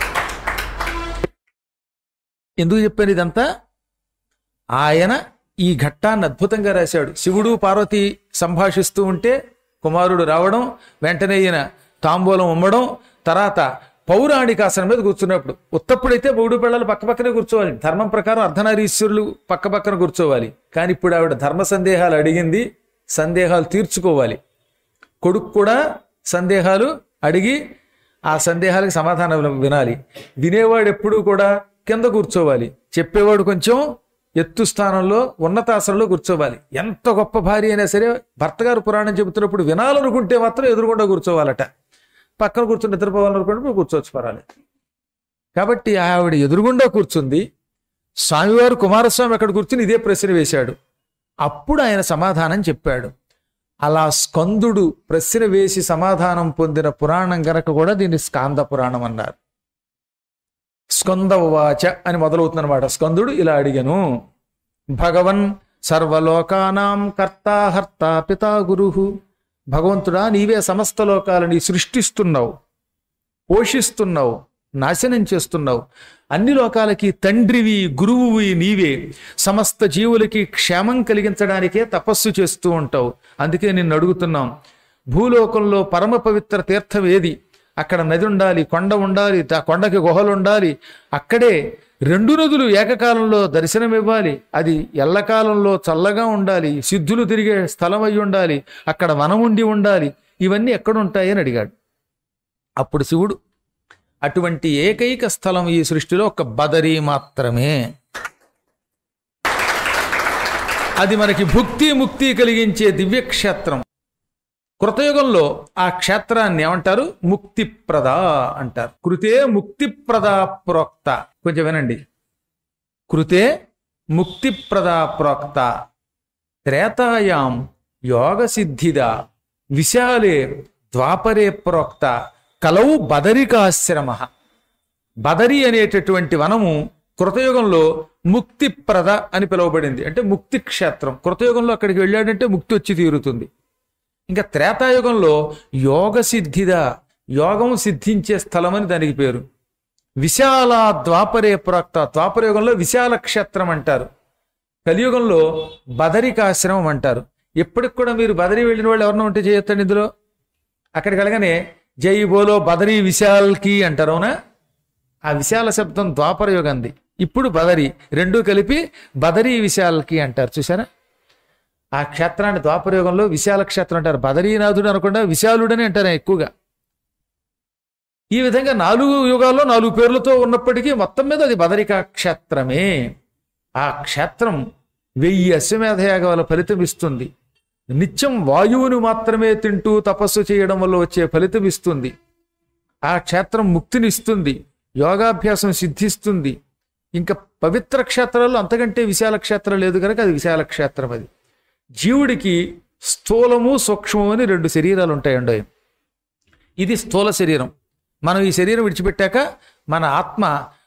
ఎందుకు చెప్పాను ఇదంతా ఆయన ఈ ఘట్టాన్ని అద్భుతంగా రాశాడు శివుడు పార్వతి సంభాషిస్తూ ఉంటే కుమారుడు రావడం వెంటనే ఈయన తాంబూలం ఉమ్మడం తర్వాత పౌరాణిక ఆసనం మీద కూర్చున్నప్పుడు ఉత్తప్పుడైతే మూడు పిల్లలు పక్క పక్కనే కూర్చోవాలి ధర్మం ప్రకారం అర్ధనారీశ్వరులు పక్క పక్కన కూర్చోవాలి కానీ ఇప్పుడు ఆవిడ ధర్మ సందేహాలు అడిగింది సందేహాలు తీర్చుకోవాలి కొడుకు కూడా సందేహాలు అడిగి ఆ సందేహాలకు సమాధానం వినాలి వినేవాడు ఎప్పుడూ కూడా కింద కూర్చోవాలి చెప్పేవాడు కొంచెం ఎత్తు స్థానంలో ఉన్నతాసనంలో కూర్చోవాలి ఎంత గొప్ప భార్య అయినా సరే భర్త గారు పురాణం చెబుతున్నప్పుడు వినాలనుకుంటే మాత్రం ఎదురుగుండా కూర్చోవాలట పక్కన కూర్చుని నిద్రపోవాలనుకుంటే కూర్చోవచ్చు పర్వాలేదు కాబట్టి ఆవిడ ఎదురుగుండా కూర్చుంది స్వామివారు కుమారస్వామి అక్కడ కూర్చుని ఇదే ప్రశ్న వేశాడు అప్పుడు ఆయన సమాధానం చెప్పాడు అలా స్కందుడు ప్రశ్న వేసి సమాధానం పొందిన పురాణం గనక కూడా దీన్ని స్కాంద పురాణం అన్నారు స్కందవాచ అని మొదలవుతుందన్నమాట స్కందుడు ఇలా అడిగను భగవన్ సర్వలోకానాం కర్తా హర్త పితా గురు భగవంతుడా నీవే సమస్త లోకాలని సృష్టిస్తున్నావు పోషిస్తున్నావు నాశనం చేస్తున్నావు అన్ని లోకాలకి తండ్రివి గురువువి నీవే సమస్త జీవులకి క్షేమం కలిగించడానికే తపస్సు చేస్తూ ఉంటావు అందుకే నిన్ను అడుగుతున్నాం భూలోకంలో పరమ పవిత్ర తీర్థం ఏది అక్కడ నది ఉండాలి కొండ ఉండాలి ఆ కొండకి గుహలు ఉండాలి అక్కడే రెండు నదులు ఏకకాలంలో దర్శనం ఇవ్వాలి అది ఎల్లకాలంలో చల్లగా ఉండాలి సిద్ధులు తిరిగే స్థలం అయి ఉండాలి అక్కడ వనం ఉండి ఉండాలి ఇవన్నీ ఎక్కడుంటాయి అని అడిగాడు అప్పుడు శివుడు అటువంటి ఏకైక స్థలం ఈ సృష్టిలో ఒక బదరీ మాత్రమే అది మనకి భుక్తి ముక్తి కలిగించే దివ్యక్షేత్రం కృతయుగంలో ఆ క్షేత్రాన్ని ఏమంటారు ముక్తిప్రద అంటారు కృతే ముక్తిప్రద ప్రోక్త కొంచెం వినండి కృతే ముక్తిప్రద ప్రోక్త త్రేతాయాం యోగ సిద్ధిద విశాలే ద్వాపరే ప్రోక్త కలవు బదరికాశ్రమ బదరి అనేటటువంటి వనము కృతయుగంలో ముక్తిప్రద అని పిలువబడింది అంటే ముక్తి క్షేత్రం కృతయుగంలో అక్కడికి వెళ్ళాడంటే ముక్తి వచ్చి తీరుతుంది ఇంకా త్రేతాయుగంలో యోగ సిద్ధిద యోగం సిద్ధించే స్థలం అని దానికి పేరు విశాల ద్వాపరే ప్రోక్త ద్వాపరయుగంలో విశాల క్షేత్రం అంటారు కలియుగంలో బదరికాశ్రమం అంటారు ఎప్పటికి కూడా మీరు బదరి వెళ్ళిన వాళ్ళు ఎవరన్నా ఉంటే చేయొద్దండి ఇందులో అక్కడికి వెళ్ళగానే జై బోలో బదరి విశాల్కి అంటారు అవునా ఆ విశాల శబ్దం ద్వాపర యుగంది ఇప్పుడు బదరి రెండు కలిపి బదరి విశాల్కి అంటారు చూసారా ఆ క్షేత్రాన్ని ద్వాపర యుగంలో విశాల క్షేత్రం అంటారు బదరీనాథుడు అనకుండా విశాలుడని అంటారు ఎక్కువగా ఈ విధంగా నాలుగు యుగాల్లో నాలుగు పేర్లతో ఉన్నప్పటికీ మొత్తం మీద అది బదరికా క్షేత్రమే ఆ క్షేత్రం వెయ్యి అశ్వమేధ యాగాల ఫలితం ఇస్తుంది నిత్యం వాయువును మాత్రమే తింటూ తపస్సు చేయడం వల్ల వచ్చే ఫలితం ఇస్తుంది ఆ క్షేత్రం ముక్తినిస్తుంది యోగాభ్యాసం సిద్ధిస్తుంది ఇంకా పవిత్ర క్షేత్రాల్లో అంతకంటే విశాల క్షేత్రం లేదు కనుక అది విశాల క్షేత్రం అది జీవుడికి స్థూలము సూక్ష్మము అని రెండు శరీరాలు ఉంటాయండి ఇది స్థూల శరీరం మనం ఈ శరీరం విడిచిపెట్టాక మన ఆత్మ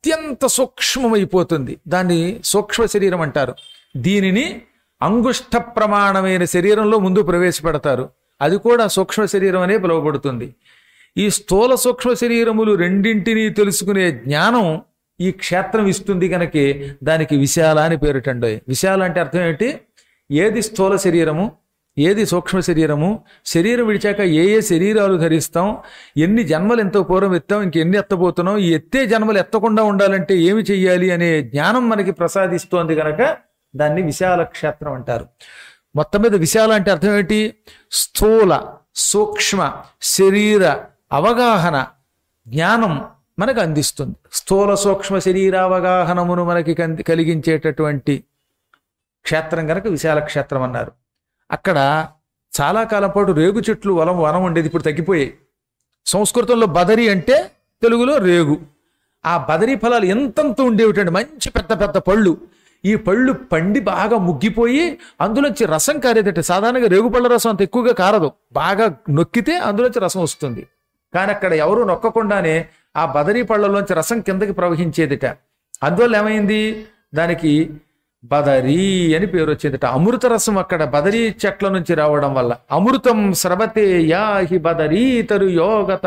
అత్యంత సూక్ష్మమైపోతుంది దాన్ని సూక్ష్మ శరీరం అంటారు దీనిని అంగుష్ట ప్రమాణమైన శరీరంలో ముందు ప్రవేశపెడతారు అది కూడా సూక్ష్మ శరీరం అనే పిలువబడుతుంది ఈ స్థూల సూక్ష్మ శరీరములు రెండింటినీ తెలుసుకునే జ్ఞానం ఈ క్షేత్రం ఇస్తుంది కనుక దానికి విశాల అని పేరుటండో విశాల అంటే అర్థం ఏంటి ఏది స్థూల శరీరము ఏది సూక్ష్మ శరీరము శరీరం విడిచాక ఏ ఏ శరీరాలు ధరిస్తాం ఎన్ని జన్మలు ఎంతో పూర్వం ఎత్తాం ఇంకెన్ని ఎత్తబోతున్నాం ఈ ఎత్తే జన్మలు ఎత్తకుండా ఉండాలంటే ఏమి చెయ్యాలి అనే జ్ఞానం మనకి ప్రసాదిస్తోంది కనుక దాన్ని విశాల క్షేత్రం అంటారు మొత్తం మీద విశాల అంటే అర్థం ఏంటి స్థూల సూక్ష్మ శరీర అవగాహన జ్ఞానం మనకు అందిస్తుంది స్థూల సూక్ష్మ శరీరావగాహనమును మనకి కంది- కలిగించేటటువంటి క్షేత్రం కనుక విశాల క్షేత్రం అన్నారు అక్కడ చాలా కాలం పాటు రేగు చెట్లు వనం వనం ఉండేది ఇప్పుడు తగ్గిపోయాయి సంస్కృతంలో బదరి అంటే తెలుగులో రేగు ఆ బదరీ ఫలాలు ఎంతంత ఉండేవిటండి మంచి పెద్ద పెద్ద పళ్ళు ఈ పళ్ళు పండి బాగా ముగ్గిపోయి అందులోంచి రసం కారేదట సాధారణంగా రేగు పళ్ళ రసం అంత ఎక్కువగా కారదు బాగా నొక్కితే అందులోంచి రసం వస్తుంది కానీ అక్కడ ఎవరు నొక్కకుండానే ఆ బదరీ పళ్ళలోంచి రసం కిందకి ప్రవహించేదిట అందువల్ల ఏమైంది దానికి బదరీ అని పేరు వచ్చిందిట అమృత రసం అక్కడ బదరీ చెట్ల నుంచి రావడం వల్ల అమృతం స్రవతే యాహి బదరీ తరు యోగత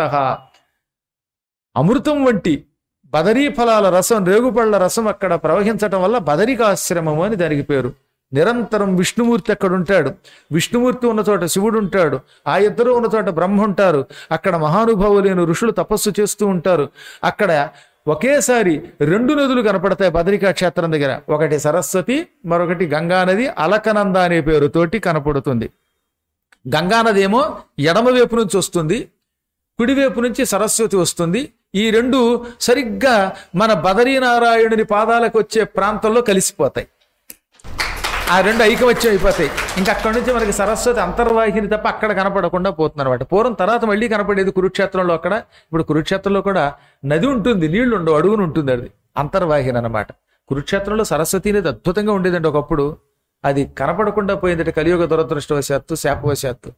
అమృతం వంటి బదరీ ఫలాల రసం రేగుపళ్ళ రసం అక్కడ ప్రవహించటం వల్ల బదరికాశ్రమము అని దానికి పేరు నిరంతరం విష్ణుమూర్తి అక్కడ ఉంటాడు విష్ణుమూర్తి ఉన్న చోట శివుడు ఉంటాడు ఆ ఇద్దరు ఉన్న చోట బ్రహ్మ ఉంటారు అక్కడ మహానుభావులైన ఋషులు తపస్సు చేస్తూ ఉంటారు అక్కడ ఒకేసారి రెండు నదులు కనపడతాయి బదరికా క్షేత్రం దగ్గర ఒకటి సరస్వతి మరొకటి గంగానది అలకనంద అనే పేరుతోటి కనపడుతుంది గంగానది ఏమో ఎడమ వైపు నుంచి వస్తుంది కుడివైపు నుంచి సరస్వతి వస్తుంది ఈ రెండు సరిగ్గా మన బదరీనారాయణుని పాదాలకు వచ్చే ప్రాంతంలో కలిసిపోతాయి ఆ రెండు ఐకమత్యం అయిపోతాయి ఇంకా అక్కడ నుంచి మనకి సరస్వతి అంతర్వాహిని తప్ప అక్కడ కనపడకుండా పోతుంది అనమాట పూర్వం తర్వాత మళ్ళీ కనపడేది కురుక్షేత్రంలో అక్కడ ఇప్పుడు కురుక్షేత్రంలో కూడా నది ఉంటుంది నీళ్లు ఉండవు అడుగును ఉంటుంది అది అంతర్వాహిని అనమాట కురుక్షేత్రంలో సరస్వతి అనేది అద్భుతంగా ఉండేదండి ఒకప్పుడు అది కనపడకుండా పోయిందట కలియుగ దురదృష్టవశాత్తు శాపవశాత్తు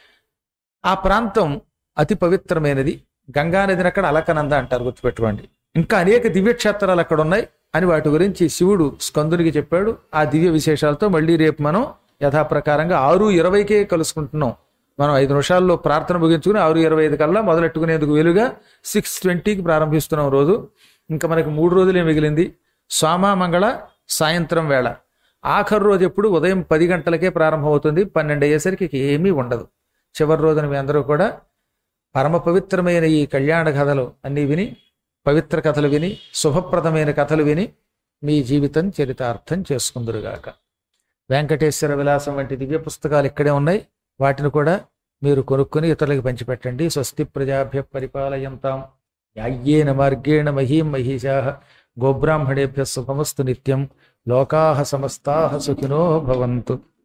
ఆ ప్రాంతం అతి పవిత్రమైనది గంగానదిని అక్కడ అలకనంద అంటారు గుర్తుపెట్టుకోండి ఇంకా అనేక దివ్యక్షేత్రాలు అక్కడ ఉన్నాయి అని వాటి గురించి శివుడు స్కందునికి చెప్పాడు ఆ దివ్య విశేషాలతో మళ్ళీ రేపు మనం యథాప్రకారంగా ఆరు ఇరవైకే కలుసుకుంటున్నాం మనం ఐదు నిమిషాల్లో ప్రార్థన ముగించుకుని ఆరు ఇరవై ఐదు కల్లా మొదలెట్టుకునేందుకు వీలుగా సిక్స్ ట్వంటీకి ప్రారంభిస్తున్నాం రోజు ఇంకా మనకి మూడు రోజులే మిగిలింది సోమ మంగళ సాయంత్రం వేళ ఆఖరు రోజు ఎప్పుడు ఉదయం పది గంటలకే ప్రారంభమవుతుంది పన్నెండు అయ్యేసరికి ఇక ఏమీ ఉండదు చివరి రోజున మీ అందరూ కూడా పరమ పవిత్రమైన ఈ కళ్యాణ కథలు అన్నీ విని పవిత్ర కథలు విని శుభప్రదమైన కథలు విని మీ జీవితం చరితార్థం చేసుకుందరుగాక వెంకటేశ్వర విలాసం వంటి దివ్య పుస్తకాలు ఇక్కడే ఉన్నాయి వాటిని కూడా మీరు కొనుక్కొని ఇతరులకు పంచిపెట్టండి స్వస్తి ప్రజాభ్య పరిపాలయంతాం యాయ్యేన మార్గేణ మహీం మహిషా గోబ్రాహ్మణేభ్య శుభమస్తు నిత్యం లోకాః సమస్తాః సుఖినో భవంతు